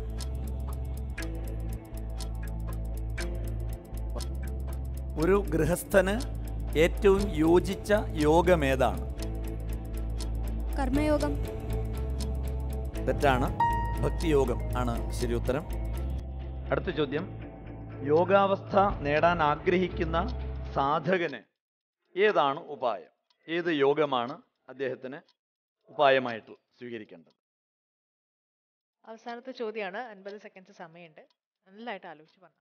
S4: ഒരു ഗൃഹസ്ഥന് ഏറ്റവും യോജിച്ച യോഗമേതാണ്
S6: കർമ്മയോഗം
S4: തെറ്റാണ് ഭക്തിയോഗം ആണ് ശരി ഉത്തരം അടുത്ത ചോദ്യം യോഗാവസ്ഥ നേടാൻ ആഗ്രഹിക്കുന്ന സാധകന് ഏതാണ് ഉപായം ഏത് യോഗമാണ് അദ്ദേഹത്തിന് ഉപായമായിട്ട് സ്വീകരിക്കേണ്ടത്
S3: അവസാനത്തെ ചോദ്യമാണ് അൻപത് സെക്കൻഡ്സ് സമയമുണ്ട് നല്ലതായിട്ട് ആലോചിച്ച് പറഞ്ഞു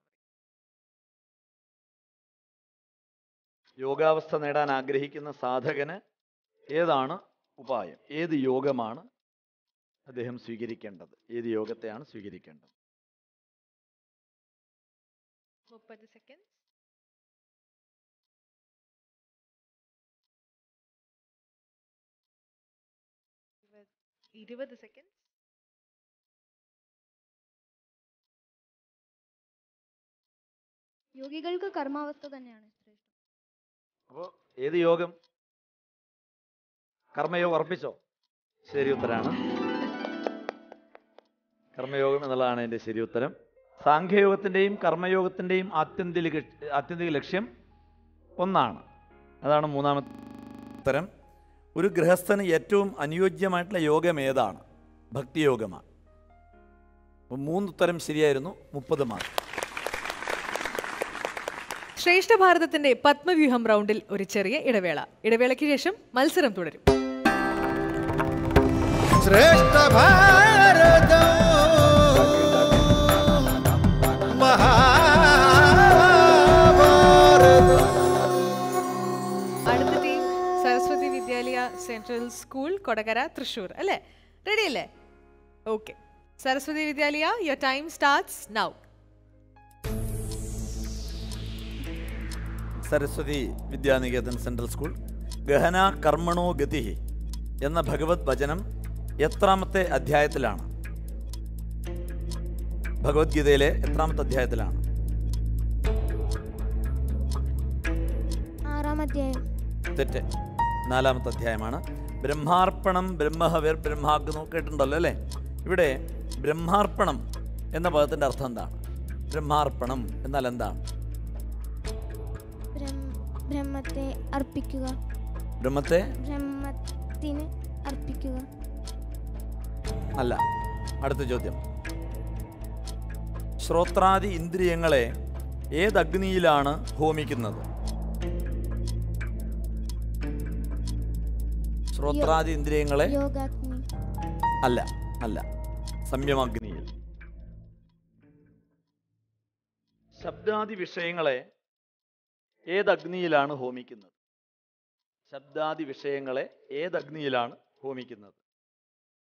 S4: യോഗാവസ്ഥ നേടാൻ ആഗ്രഹിക്കുന്ന സാധകന് ഏതാണ് ഉപായം ഏത് യോഗമാണ് അദ്ദേഹം സ്വീകരിക്കേണ്ടത് ഏത് യോഗത്തെയാണ് സ്വീകരിക്കേണ്ടത്
S3: മുപ്പത് സെക്കൻഡ് ഇരുപത് സെക്കൻഡ്
S6: യോഗികൾക്ക് കർമാവസ്ഥ തന്നെയാണ്
S4: അപ്പോൾ ഏത് യോഗം കർമ്മയോഗം ഉറപ്പിച്ചോ ശരി ഉത്തരാണ് കർമ്മയോഗം എന്നുള്ളതാണ് എൻ്റെ ശരി ഉത്തരം സാഖ്യയോഗത്തിൻ്റെയും കർമ്മയോഗത്തിൻ്റെയും ആത്യന്തിക ആത്യന്തിക ലക്ഷ്യം ഒന്നാണ് അതാണ് മൂന്നാമത്തെ ഉത്തരം ഒരു ഗൃഹസ്ഥന് ഏറ്റവും അനുയോജ്യമായിട്ടുള്ള യോഗം ഏതാണ് ഭക്തിയോഗമാണ് അപ്പോൾ മൂന്ന് ഉത്തരം ശരിയായിരുന്നു മുപ്പത് മാർക്ക്
S3: ശ്രേഷ്ഠ ഭാരതത്തിന്റെ പത്മവ്യൂഹം റൗണ്ടിൽ ഒരു ചെറിയ ഇടവേള ഇടവേളയ്ക്ക് ശേഷം മത്സരം തുടരും
S1: ശ്രേഷ്ഠ ഭാരത
S3: അടുത്ത ടീം സരസ്വതി വിദ്യാലയ സെൻട്രൽ സ്കൂൾ കൊടകര തൃശൂർ അല്ലേ റെഡി അല്ലേ okay Saraswathi Vidyalaya your time starts now
S4: Saraswathi Vidyanikethan central school ഗഹന കർമ്മണോ ഗതി എന്ന ഭഗവത് വചനം എത്രാമത്തെ അധ്യായത്തിലാണ് ഭഗവത്ഗീതയിലെ എത്രാമത്തെ അധ്യായത്തിലാണ്
S9: ആറാം അധ്യായം
S4: തെറ്റ് നാലാമത്തെ അധ്യായമാണ് ബ്രഹ്മാർപ്പണം ബ്രഹ്മഹവിർ ബ്രഹ്മാഗ്നോ കേട്ടിട്ടുണ്ടല്ലോ അല്ലേ ഇവിടെ ബ്രഹ്മാർപ്പണം എന്ന പദത്തിൻ്റെ അർത്ഥം എന്താണ് ബ്രഹ്മാർപ്പണം എന്നാൽ എന്താണ്
S9: ബ്രഹ്മ- ബ്രഹ്മത്തെ അർപ്പിക്കുക
S4: ബ്രഹ്മത്തെ
S9: ബ്രഹ്മത്തിന് അർപ്പിക്കുക
S4: അല്ല അടുത്ത ചോദ്യം ശ്രോത്രാദി ഇന്ദ്രിയങ്ങളെ ഏത് അഗ്നിയിലാണ് ഹോമിക്കുന്നത് ശ്രോത്രാദി ഇന്ദ്രിയങ്ങളെ
S9: യോഗാഗ്നി
S4: അല്ല അല്ല സംയമഗ്നിയിൽ ശബ്ദാദി വിഷയങ്ങളെ ഏത് അഗ്നിയിലാണ് ഹോമിക്കുന്നത് ശബ്ദാദി വിഷയങ്ങളെ ഏത് അഗ്നിയിലാണ് ഹോമിക്കുന്നത്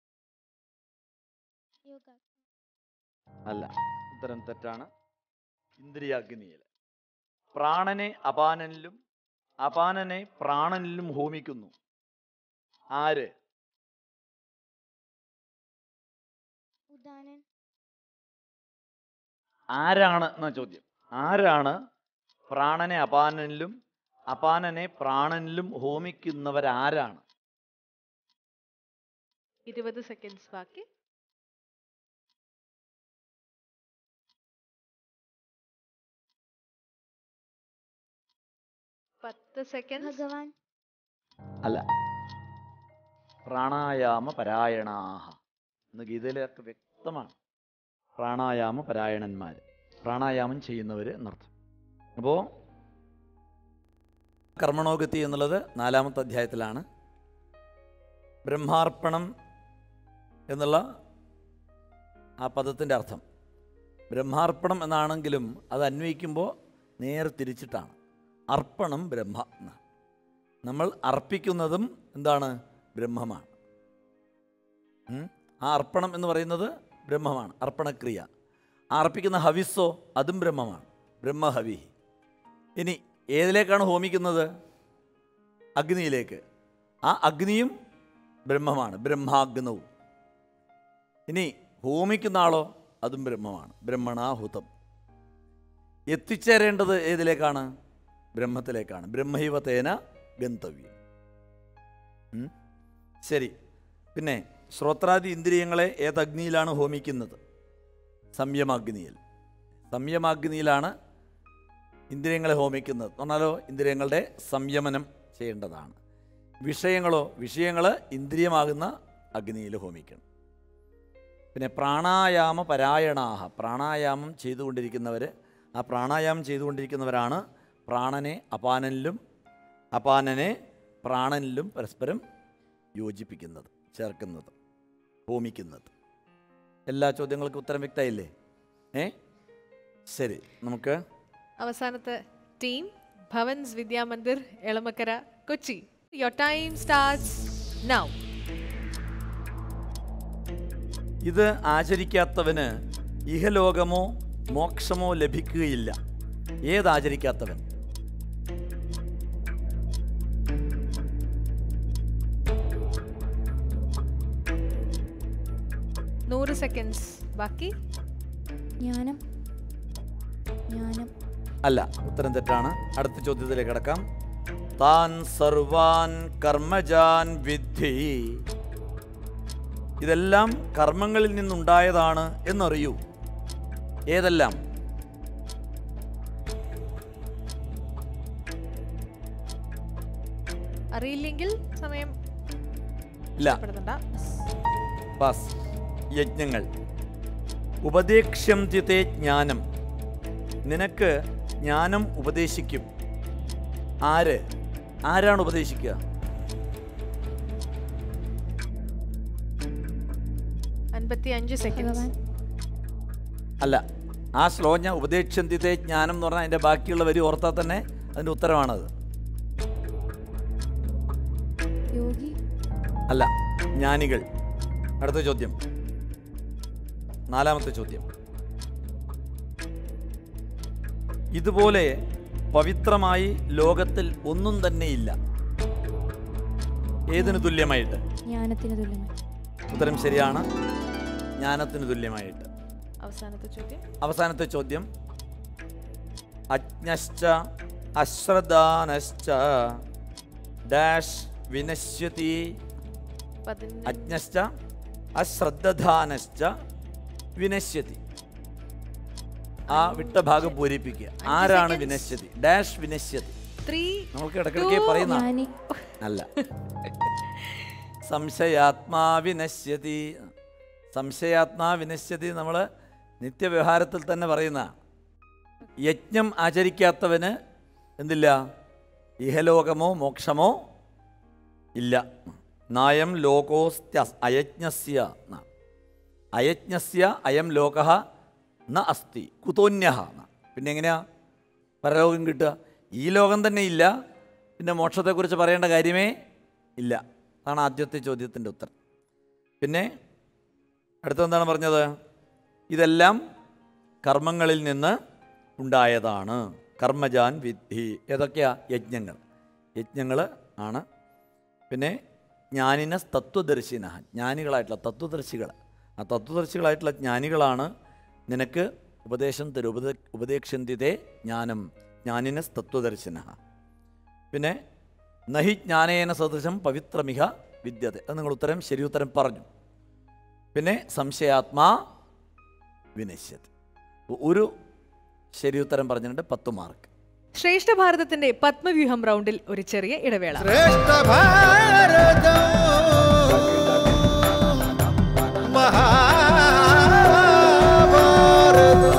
S9: യോഗ
S4: അല്ല ഉത്തരം തെറ്റാണ് ഇന്ദ്രിയാഗ്നിയിൽ പ്രാണനെ അപാനനിലും അപാനനെ പ്രാണനിലും ഹോമിക്കുന്നു ആര്
S9: ഉദാനൻ
S4: ആരാണ് എന്ന ചോദ്യം ആരാണ് പ്രാണനെ അപാനനിലും അപാനനെ പ്രാണനിലും ഹോമിക്കുന്നവരാരാണ്
S3: ഇരുപത് സെക്കൻഡ്സ് ബാക്കി പത്ത് സെക്കൻഡ്
S9: ഭഗവാൻ
S4: അല്ല പ്രാണായാമ പരായണാഹ എന്ന് ഗീതയിലൊക്കെ വ്യക്തമാണ് പ്രാണായാമ പരായണന്മാർ പ്രാണായാമം ചെയ്യുന്നവർ എന്നർത്ഥം അപ്പോൾ കർമ്മണോഗതി എന്നുള്ളത് നാലാമത്തെ അധ്യായത്തിലാണ് ബ്രഹ്മാർപ്പണം എന്നുള്ള ആ പദത്തിൻ്റെ അർത്ഥം ബ്രഹ്മാർപ്പണം എന്നാണെങ്കിലും അത് അന്വയിക്കുമ്പോൾ നേരെ തിരിച്ചിട്ടാണ് അർപ്പണം ബ്രഹ്മ എന്നാണ് നമ്മൾ അർപ്പിക്കുന്നതും എന്താണ് ബ്രഹ്മമാണ് ഉം? ആ അർപ്പണം എന്ന് പറയുന്നത് ബ്രഹ്മമാണ് അർപ്പണക്രിയ ആ അർപ്പിക്കുന്ന ഹവിസ്സോ അതും ബ്രഹ്മമാണ് ബ്രഹ്മഹവി ഇനി ഏതിലേക്കാണ് ഹോമിക്കുന്നത് അഗ്നിയിലേക്ക് ആ അഗ്നിയും ബ്രഹ്മമാണ് ബ്രഹ്മാഗ്നവും ഇനി ഹോമിക്കുന്ന ആളോ അതും ബ്രഹ്മമാണ് ബ്രഹ്മണാഹുതം എത്തിച്ചേരേണ്ടത് ഏതിലേക്കാണ് ബ്രഹ്മത്തിലേക്കാണ് ബ്രഹ്മൈവതേന ഗന്തവ്യം ഉം? ശരി പിന്നെ ശ്രോത്രാദി ഇന്ദ്രിയങ്ങളെ ഏത് അഗ്നിയിലാണ് ഹോമിക്കുന്നത് സംയമാഗ്നിയിൽ സംയമാഗ്നിയിലാണ് ഇന്ദ്രിയങ്ങളെ ഹോമിക്കുന്നത് എന്ന് പറഞ്ഞാലോ ഇന്ദ്രിയങ്ങളുടെ സംയമനം ചെയ്യേണ്ടതാണ് വിഷയങ്ങളോ വിഷയങ്ങൾ ഇന്ദ്രിയമാകുന്ന അഗ്നിയിൽ ഹോമിക്കണം പിന്നെ പ്രാണായാമ പരായണാഹ പ്രാണായാമം ചെയ്തുകൊണ്ടിരിക്കുന്നവർ ആ പ്രാണായാമം ചെയ്തുകൊണ്ടിരിക്കുന്നവരാണ് പ്രാണനെ അപാനനിലും അപാനനെ പ്രാണനിലും പരസ്പരം യോജിപ്പിക്കുന്നത് ചേർക്കുന്നത് ഹോമിക്കുന്നത് എല്ലാ ചോദ്യങ്ങൾക്കും ഉത്തരം വ്യക്തമായില്ലേ ഏ ശരി നമുക്ക്
S3: അവസാനത്തെ team Bhavans Vidyamandir Elamakkara Kochi your time starts now
S4: ഇത് ആചരിക്കാത്തവന് ഇഹലോകമോ മോക്ഷമോ ലഭിക്കുകയില്ല ഏതാചരിക്കാത്തവൻ
S3: നൂറ് സെക്കൻഡ്സ് ബാക്കി
S5: ജ്ഞാനം ജ്ഞാനം
S4: അല്ല ഉത്തരം തെറ്റാണ് അടുത്ത ചോദ്യത്തിലേക്ക് കിടക്കാം താൻ സർവാൻ കർമ്മജാൻ വിദ്ധി ഇതെല്ലാം കർമ്മങ്ങളിൽ നിന്നുണ്ടായതാണ് എന്നറിയൂ ഏതെല്ലാം
S3: അറിയില്ലെങ്കിൽ സമയം
S4: ഇല്ല
S3: പെടുത്തണ്ട
S4: പാസ് യജ്ഞങ്ങൾ ഉപദേക്ഷ്യം തിതേ ജ്ഞാനം നിനക്ക് ജ്ഞാനം ഉപദേശിക്കും ആര് ആരാണ് ഉപദേശിക്കുക
S3: അൻപത്തി അഞ്ച് സെക്കൻഡ്സ്
S4: അല്ല ആ ശ്ലോഞ്ഞ ഉപദേക്ഷ്യന്തിത്തെ ജ്ഞാനം എന്ന് പറഞ്ഞാൽ അതിൻ്റെ ബാക്കിയുള്ള വരി ഓർത്താൽ തന്നെ അതിൻ്റെ ഉത്തരമാണത്
S5: യോഗി
S4: അല്ല ജ്ഞാനികൾ അടുത്ത ചോദ്യം നാലാമത്തെ ചോദ്യം ഇതുപോലെ പവിത്രമായി ലോകത്തിൽ ഒന്നും തന്നെയില്ല ഏതിന് തുല്യമായിട്ട്
S5: ജ്ഞാനത്തിന് തുല്യമായി
S4: ഉത്തരം ശരിയാണ് ജ്ഞാനത്തിന് തുല്യമായിട്ട്
S3: അവസാനത്തെ ചോദ്യം
S4: അവസാനത്തെ ചോദ്യം അജ്ഞശ്ച അശ്രദ്ധാനശ്ച ഡാഷ് വിനശ്യതി
S3: പതിനഞ്ച്
S4: അജ്ഞശ്ച അശ്രദ്ധാനശ്ച വിനശ്യതി ആ വിട്ട ഭാഗം പൂരിപ്പിക്കുക ആരാണ്
S3: seconds.
S4: വിനശ്യതി ഡാഷ് വിനശ്യതി
S3: ത്രീ
S4: നമുക്ക് ഇടയ്ക്കിടയ്ക്ക് പറയുന്ന
S5: ജ്ഞാനി
S4: അല്ല സംശയാത്മാ വിനശ്യതി സംശയാത്മാ വിനശ്യതി നമ്മൾ നിത്യവ്യവഹാരത്തിൽ തന്നെ പറയുന്ന യജ്ഞം ആചരിക്കാത്തവന് എന്തില്ല ഇഹലോകമോ മോക്ഷമോ ഇല്ല നായം ലോകോസ്ത്യ അയജ്ഞസ്യ ന. അയജ്ഞസ്യ അയം ലോക ന അസ്തി കുതോന്യ പിന്നെ എങ്ങനെയാ പരലോകം കിട്ടുക ഈ ലോകം തന്നെ ഇല്ല പിന്നെ മോക്ഷത്തെക്കുറിച്ച് പറയേണ്ട കാര്യമേ ഇല്ല അതാണ് ആദ്യത്തെ ചോദ്യത്തിൻ്റെ ഉത്തരം പിന്നെ അടുത്തെന്താണ് പറഞ്ഞത് ഇതെല്ലാം കർമ്മങ്ങളിൽ നിന്ന് ഉണ്ടായതാണ് കർമ്മജാൻ വിദ്ധി ഏതൊക്കെയാ യജ്ഞങ്ങൾ യജ്ഞങ്ങൾ ആണ് പിന്നെ ജ്ഞാനിന തത്വദർശിന ജ്ഞാനികളായിട്ടുള്ള തത്വദർശികൾ ആ തത്വദർശികളായിട്ടുള്ള ജ്ഞാനികളാണ് നിനക്ക് ഉപദേശം തരും ഉപദേ ഉപദേക്ഷന്തിതേ ജ്ഞാനം ജ്ഞാനിന തത്വദർശിന പിന്നെ നഹി ജ്ഞാനേന സദൃശം പവിത്രമിഹ വിദ്യത അത് നിങ്ങൾ ഉത്തരം ശരി ഉത്തരം പറഞ്ഞു പിന്നെ സംശയാത്മാ വിനശ്യത് ഒരു ശരി ഉത്തരം പറഞ്ഞിട്ടുണ്ട് പത്ത് മാർക്ക്
S3: ശ്രേഷ്ഠ ഭാരതത്തിന്റെ പത്മവ്യൂഹം റൗണ്ടിൽ ഒരു ചെറിയ ഇടവേള
S1: ശ്രേഷ്ഠ ഭാരതം മഹാഭാരതം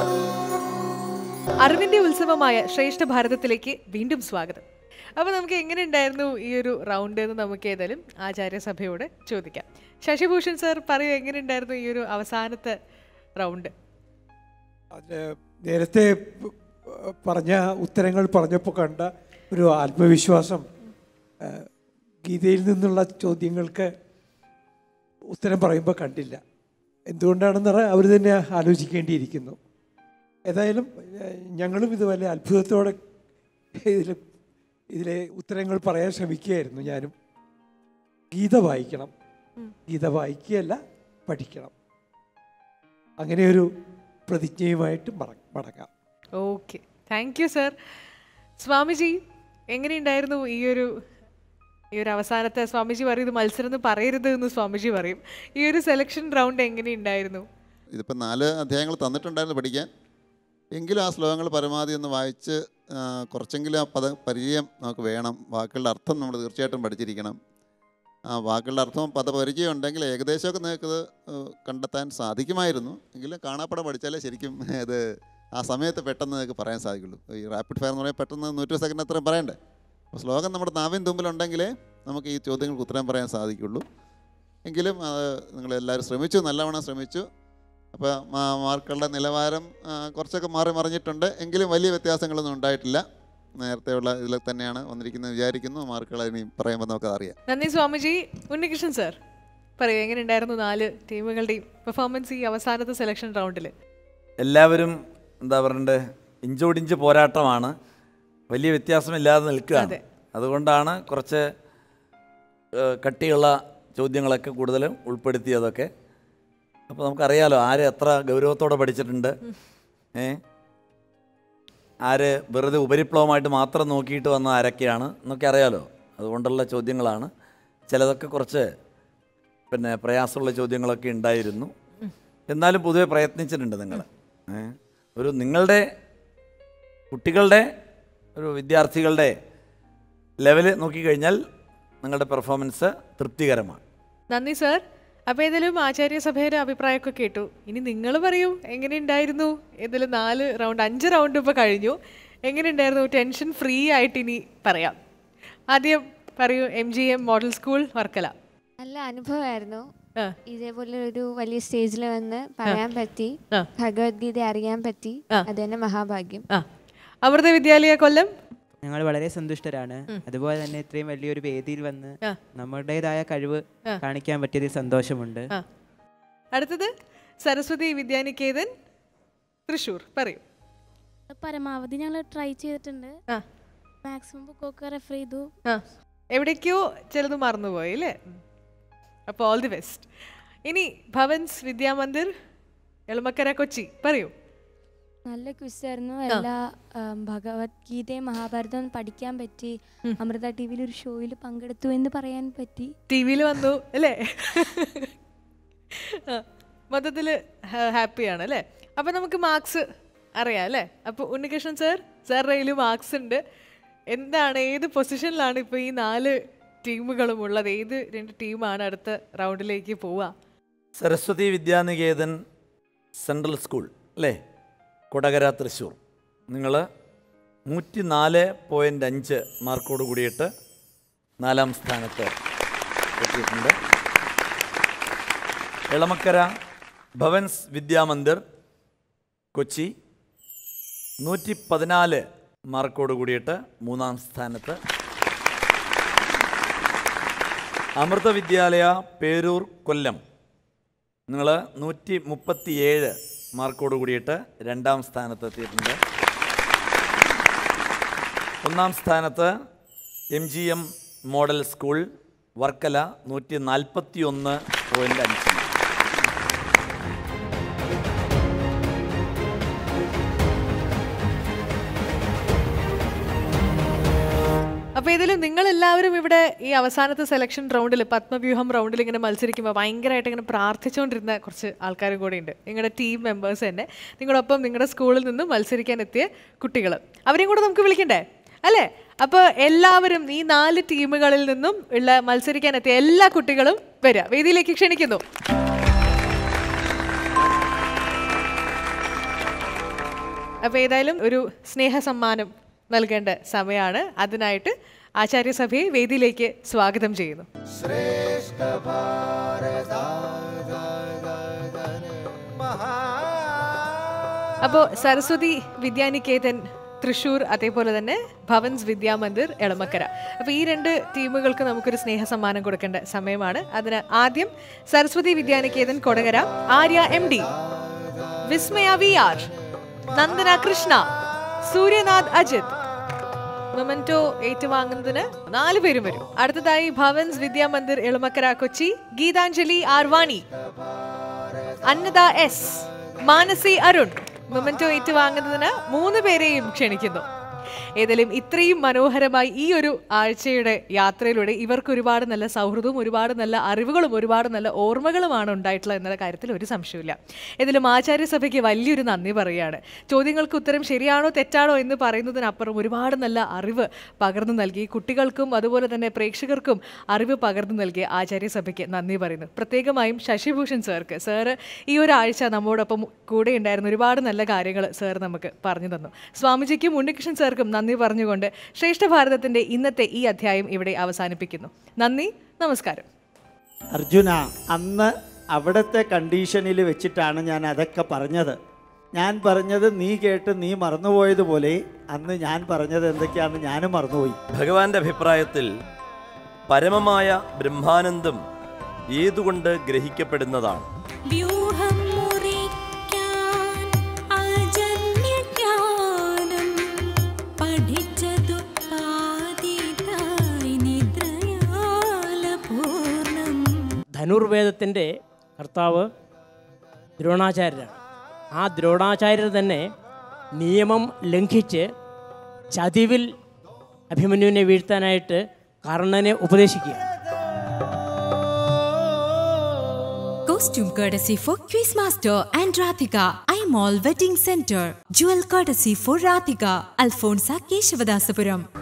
S3: അറിവിന്റെ ഉത്സവമായ ശ്രേഷ്ഠ ഭാരതത്തിലേക്ക് വീണ്ടും സ്വാഗതം അപ്പോൾ നമുക്ക് എങ്ങനെ ഉണ്ടായിരുന്നു ഈ ഒരു റൗണ്ട് എന്ന് നമുക്ക് ഏതായാലും ആചാര്യസഭയോട് ചോദിക്കാം ശശിഭൂഷൺ സർ പറയൂ എങ്ങനെ ഉണ്ടായിരുന്നു ഈ ഒരു അവസാനത്തെ റൗണ്ട്
S10: അത് നേരത്തെ പ- പറഞ്ഞ ഉത്തരങ്ങൾ പറഞ്ഞപ്പോൾ കണ്ട ഒരു ആത്മവിശ്വാസം ആ, ഗീതയിൽ നിന്നുള്ള ചോദ്യങ്ങൾക്ക് ഉത്തരം പറയുമ്പോൾ കണ്ടില്ല എന്തുകൊണ്ടാണെന്ന് അവർ തന്നെ ആലോചിക്കേണ്ടിയിരിക്കുന്നു ഏതായാലും ഏഹ്, ഞങ്ങളും ഇത് വലിയ അത്ഭുതത്തോടെ ഇതിൽ ഇതിലെ ഉത്തരങ്ങൾ പറയാൻ ശ്രമിക്കുകയായിരുന്നു ഞാനും ഗീത വായിക്കണം ഗീത വായിക്കുകയല്ല പഠിക്കണം അങ്ങനെ ഒരു പ്രതിജ്ഞയുമായിട്ട് മട- മടങ്ങാം
S3: okay thank you sir Swamiji എങ്ങനെയുണ്ടായിരുന്നു ഈ ഒരു ഈ ഒരു അവസാനത്തെ സ്വാമിജി പറയും ഇത് മത്സരം എന്ന് പറയരുത് എന്ന് സ്വാമിജി പറയും ഈ ഒരു സെലക്ഷൻ റൗണ്ട് എങ്ങനെയുണ്ടായിരുന്നു
S11: ഇതിപ്പോൾ നാല് അധ്യായങ്ങൾ തന്നിട്ടുണ്ടായിരുന്നു പഠിക്കാൻ എങ്കിലും ആ ശ്ലോകങ്ങൾ പരമാവധി ഒന്ന് വായിച്ച് ആ, കുറച്ചെങ്കിലും ആ പദ പരിചയം നമുക്ക് വേണം വാക്കുകളുടെ അർത്ഥം നമ്മൾ തീർച്ചയായിട്ടും പഠിച്ചിരിക്കണം ആ വാക്കുകളുടെ അർത്ഥവും പദപരിചയം ഉണ്ടെങ്കിൽ ഏകദേശമൊക്കെ നിങ്ങൾക്ക് ഇത് ഏഹ്, കണ്ടെത്താൻ സാധിക്കുമായിരുന്നു എങ്കിലും കാണാപ്പടം പഠിച്ചാലേ ശരിക്കും അത് ആ സമയത്ത് പെട്ടെന്ന് നിങ്ങൾക്ക് പറയാൻ സാധിക്കുള്ളൂ ഈ റാപ്പിഡ് ഫയർ എന്ന് പറയുമ്പോൾ പെട്ടെന്ന് നൂറ്റി സെക്കൻഡ് അത്രയും പറയണ്ടേ അപ്പോൾ ശ്ലോകം നമ്മുടെ നാവിൻ തുമ്പിലുണ്ടെങ്കിലേ നമുക്ക് ഈ ചോദ്യങ്ങൾക്ക് ഉത്തരം പറയാൻ സാധിക്കുള്ളൂ എങ്കിലും അത് നിങ്ങളെല്ലാവരും ശ്രമിച്ചു നല്ലവണ്ണം ശ്രമിച്ചു അപ്പോൾ മാർക്കുകളുടെ നിലവാരം ആ, കുറച്ചൊക്കെ മാറി മറിഞ്ഞിട്ടുണ്ട് എങ്കിലും വലിയ വ്യത്യാസങ്ങളൊന്നും ഉണ്ടായിട്ടില്ല നേരത്തെയുള്ള ഇതിൽ തന്നെയാണ് വന്നിരിക്കുന്നത് വിചാരിക്കുന്നു മാർക്കുകൾ ഇനി പറയുമ്പോൾ നമുക്ക് അറിയാം
S3: നന്ദി സ്വാമിജി ഉണ്ണികൃഷ്ണൻ സർ പറയൂ എങ്ങനെയുണ്ടായിരുന്നു നാല് ടീമുകളുടെയും പെർഫോമൻസ് ഈ അവസാനത്തെ സെലക്ഷൻ റൗണ്ടിൽ
S4: എല്ലാവരും എന്താ പറയണ്ടേ ഇഞ്ചോടിഞ്ച് പോരാട്ടമാണ് വലിയ വ്യത്യാസമില്ലാതെ നിൽക്കുകയാണ് അതുകൊണ്ടാണ് കുറച്ച് ഏഹ്, കട്ടിയുള്ള ചോദ്യങ്ങളൊക്കെ കൂടുതലും ഉൾപ്പെടുത്തിയതൊക്കെ അപ്പോൾ നമുക്കറിയാലോ ആര് എത്ര ഗൗരവത്തോടെ പഠിച്ചിട്ടുണ്ട് ഏ ആര് വെറുതെ ഉപരിപ്ലവമായിട്ട് മാത്രം നോക്കിയിട്ട് വന്ന ആരൊക്കെയാണ് എന്നൊക്കെ അറിയാലോ അതുകൊണ്ടുള്ള ചോദ്യങ്ങളാണ് ചിലതൊക്കെ കുറച്ച് പിന്നെ പ്രയാസമുള്ള ചോദ്യങ്ങളൊക്കെ ഉണ്ടായിരുന്നു എന്നാലും പൊതുവെ പ്രയത്നിച്ചിട്ടുണ്ട് നിങ്ങൾ ഏ? ഒരു നിങ്ങളുടെ കുട്ടികളുടെ ഒരു വിദ്യാർത്ഥികളുടെ ലെവല് നോക്കിക്കഴിഞ്ഞാൽ നിങ്ങളുടെ പെർഫോമൻസ് തൃപ്തികരമാണ്
S3: നന്ദി സർ അപ്പോൾ ഏതായാലും ആചാര്യസഭയുടെ അഭിപ്രായമൊക്കെ കേട്ടു ഇനി നിങ്ങൾ പറയൂ എങ്ങനെയുണ്ടായിരുന്നു ഏതായാലും നാല് റൗണ്ട് അഞ്ച് റൗണ്ട് ഇപ്പോൾ കഴിഞ്ഞു എങ്ങനെയുണ്ടായിരുന്നു ടെൻഷൻ ഫ്രീ ആയിട്ട് ഇനി പറയാം ആദ്യം പറയൂ M G M model school Varkala
S5: നല്ല അനുഭവമായിരുന്നു
S3: ആ.
S5: ഇതേപോലെ ഒരു വലിയ സ്റ്റേജിൽ വന്ന് പറയാൻ പറ്റി
S3: ആ.
S5: ഭഗവത്ഗീത അറിയാൻ പറ്റി
S3: ആ.
S5: അത് തന്നെ മഹാഭാഗ്യം
S3: ആ അമൃത വിദ്യാലയ കൊല്ലം
S7: ഞങ്ങൾ വളരെ സന്തുഷ്ടരാണ് അതുപോലെ തന്നെ ഇത്രയും വലിയൊരു വേദിയിൽ വന്ന് നമ്മുടേതായ കഴിവ് കാണിക്കാൻ പറ്റിയതിൽ സന്തോഷമുണ്ട്
S3: ആ അടുത്തത് സരസ്വതി വിദ്യാനികേതൻ തൃശ്ശൂർ പറയൂ
S12: പരമാവധി ഞങ്ങൾ ട്രൈ ചെയ്തിട്ടുണ്ട്
S3: ആ.
S12: മാക്സിമം ബുക്കൊക്കെ റെഫർ ചെയ്തു
S3: ആ എവിടേക്കോ ചിലത് മറന്നുപോയി അല്ലേ അപ്പോൾ ഓൾ ദി ബെസ്റ്റ് ഇനി ഭവൻസ് വിദ്യാമന്ദിർ എളുമക്കര കൊച്ചി പറയൂ
S9: നല്ല ക്വിസായിരുന്നു എല്ലാ ആം, ഭഗവത്ഗീതയും മഹാഭാരതവും പഠിക്കാൻ പറ്റി അമൃത ടി വിയിൽ ഒരു ഷോയിൽ പങ്കെടുത്തു എന്ന് പറയാൻ പറ്റി
S3: ടി വിയിൽ വന്നു അല്ലേ മൊത്തത്തിൽ ഹാപ്പിയാണ് അല്ലേ അപ്പം നമുക്ക് മാർക്സ് അറിയാം അല്ലേ അപ്പോൾ ഉണ്ണികൃഷ്ണൻ സർ സാറിൻ്റെ കയ്യിൽ മാർക്സ് ഉണ്ട് എന്താണ് ഏത് പൊസിഷനിലാണ് ഇപ്പോൾ ഈ നാല് ടീമുകളും ഉള്ളത് ഏത് രണ്ട് ടീമാണ് അടുത്ത റൗണ്ടിലേക്ക് പോവുക
S4: സരസ്വതി വിദ്യാനികേതൻ സെൻട്രൽ സ്കൂൾ അല്ലേ കൊടകര തൃശ്ശൂർ നിങ്ങൾ നൂറ്റി നാല് പോയിൻ്റ് അഞ്ച് മാർക്കോട് കൂടിയിട്ട് നാലാം സ്ഥാനത്ത് എത്തിയിട്ടുണ്ട് എളമക്കര ഭവൻസ് വിദ്യാമന്ദിർ കൊച്ചി നൂറ്റി പതിനാല് മാർക്കോട് കൂടിയിട്ട് മൂന്നാം സ്ഥാനത്ത് അമൃത വിദ്യാലയ പേരൂർ കൊല്ലം നിങ്ങൾ നൂറ്റി മുപ്പത്തിയേഴ് മാർക്കോട് കൂടിയിട്ട് രണ്ടാം സ്ഥാനത്ത് എത്തിയിട്ടുണ്ട് ഒന്നാം സ്ഥാനത്ത് M G M model school Varkala നൂറ്റി നാൽപ്പത്തി ഒന്ന് പോയിൻ്റ് അഞ്ച്
S3: അപ്പൊ ഇതിലും നിങ്ങൾ എല്ലാവരും ഇവിടെ ഈ അവസാനത്തെ സെലക്ഷൻ റൗണ്ടിൽ പത്മവ്യൂഹം റൗണ്ടിൽ ഇങ്ങനെ മത്സരിക്കുമ്പോൾ ഭയങ്കരമായിട്ട് ഇങ്ങനെ പ്രാർത്ഥിച്ചുകൊണ്ടിരുന്ന കുറച്ച് ആൾക്കാരും കൂടെ ഉണ്ട് നിങ്ങളുടെ ടീം മെമ്പേഴ്സ് തന്നെ നിങ്ങളൊപ്പം നിങ്ങളുടെ സ്കൂളിൽ നിന്ന് മത്സരിക്കാൻ എത്തിയ കുട്ടികൾ അവരെയും കൂടെ നമുക്ക് വിളിക്കണ്ടേ അല്ലേ അപ്പോൾ എല്ലാവരും ഈ നാല് ടീമുകളിൽ നിന്നും ഉള്ള മത്സരിക്കാൻ എത്തിയ എല്ലാ കുട്ടികളും വരിക വേദിയിലേക്ക് ക്ഷണിക്കുന്നു അപ്പോൾ ഏതായാലും ഒരു സ്നേഹ സമ്മാനം നൽകേണ്ട സമയമാണ് അതിനായിട്ട് ആചാര്യസഭയെ വേദിയിലേക്ക് സ്വാഗതം ചെയ്യുന്നു അപ്പോൾ സരസ്വതി വിദ്യാനികേതൻ തൃശ്ശൂർ അതേപോലെ തന്നെ ഭവൻസ് വിദ്യാമന്ദിർ എളമക്കര അപ്പോൾ ഈ രണ്ട് ടീമുകൾക്ക് നമുക്കൊരു സ്നേഹ സമ്മാനം കൊടുക്കേണ്ട സമയമാണ് അതിന് ആദ്യം Saraswathi Vidyanikethan Kodakara Arya M D Vismaya V R Nandana Krishna Suryanath Ajith memento ഏറ്റുവാങ്ങുന്നതിന് നാല് പേരും വരും അടുത്തതായി ഭവൻസ് വിദ്യാമന്ദിർ എളുമക്കര കൊച്ചി ഗീതാഞ്ജലി ആർവാണി അന്നദ എസ് മാനസി അരുൺ മൊമെന്റോ ഏറ്റുവാങ്ങുന്നതിന് മൂന്ന് പേരെയും ക്ഷണിക്കുന്നു ഏതായാലും ഇത്രയും മനോഹരമായി ഈ ഒരു ആഴ്ചയുടെ യാത്രയിലൂടെ ഇവർക്ക് ഒരുപാട് നല്ല സൗഹൃദവും ഒരുപാട് നല്ല അറിവുകളും ഒരുപാട് നല്ല ഓർമ്മകളുമാണ് ഉണ്ടായിട്ടുള്ളത് എന്ന കാര്യത്തിൽ ഒരു സംശയമില്ല ഏതായാലും ആചാര്യസഭയ്ക്ക് വലിയൊരു നന്ദി പറയുകയാണ് ചോദ്യങ്ങൾക്ക് ഉത്തരം ശരിയാണോ തെറ്റാണോ എന്ന് പറയുന്നതിനപ്പുറം ഒരുപാട് നല്ല അറിവ് പകർന്നു നൽകി കുട്ടികൾക്കും അതുപോലെ തന്നെ പ്രേക്ഷകർക്കും അറിവ് പകർന്നു നൽകിയ ആചാര്യസഭയ്ക്ക് നന്ദി പറയുന്നു പ്രത്യേകമായും ശശിഭൂഷൺ സാർക്ക് സാറ് ഈ ഒരാഴ്ച നമ്മോടൊപ്പം കൂടെ ഉണ്ടായിരുന്ന ഒരുപാട് നല്ല കാര്യങ്ങൾ സാർ നമുക്ക് പറഞ്ഞു തന്നു സ്വാമിജിക്കും ഉണ്ണികൃഷ്ണൻ സാർക്കും നന്ദി പറഞ്ഞുകൊണ്ട് ശ്രേഷ്ഠ ഭാരതത്തിന്റെ ഇന്നത്തെ ഈ അധ്യായം ഇവിടെ അവസാനിപ്പിക്കുന്നു നന്ദി നമസ്കാരം
S13: അർജുന അന്ന് അവിടുത്തെ കണ്ടീഷനിൽ വെച്ചിട്ടാണ് ഞാൻ അതൊക്കെ പറഞ്ഞത് ഞാൻ പറഞ്ഞത് നീ കേട്ട് നീ മറന്നുപോയതുപോലെ അന്ന് ഞാൻ പറഞ്ഞത് എന്തൊക്കെയാണെന്ന് ഞാനും മറന്നുപോയി
S14: ഭഗവാന്റെ അഭിപ്രായത്തിൽ പരമമായ ബ്രഹ്മാനന്ദം ഏതുകൊണ്ട് ഗ്രഹിക്കപ്പെടുന്നതാണ്
S15: വ്യൂഹം മുറിക്കാൻ അജന്യജ്ഞാനം പഠിച്ചതു പാതിരായി നിദ്രയാലപൂർണം
S16: ധനുർവേദത്തിൻ്റെ കർത്താവ് ദ്രോണാചാര്യരാണ് ആ ദ്രോണാചാര്യർ തന്നെ നിയമം ലംഘിച്ച് ചതിവിൽ അഭിമന്യുവിനെ വീഴ്ത്താനായിട്ട് കർണനെ ഉപദേശിക്കുകയാണ്
S17: Costume courtesy for Quizmaster and Rathika. iMall Wedding Center. Jewel courtesy for Rathika. Alfonsa Keshavadasapuram.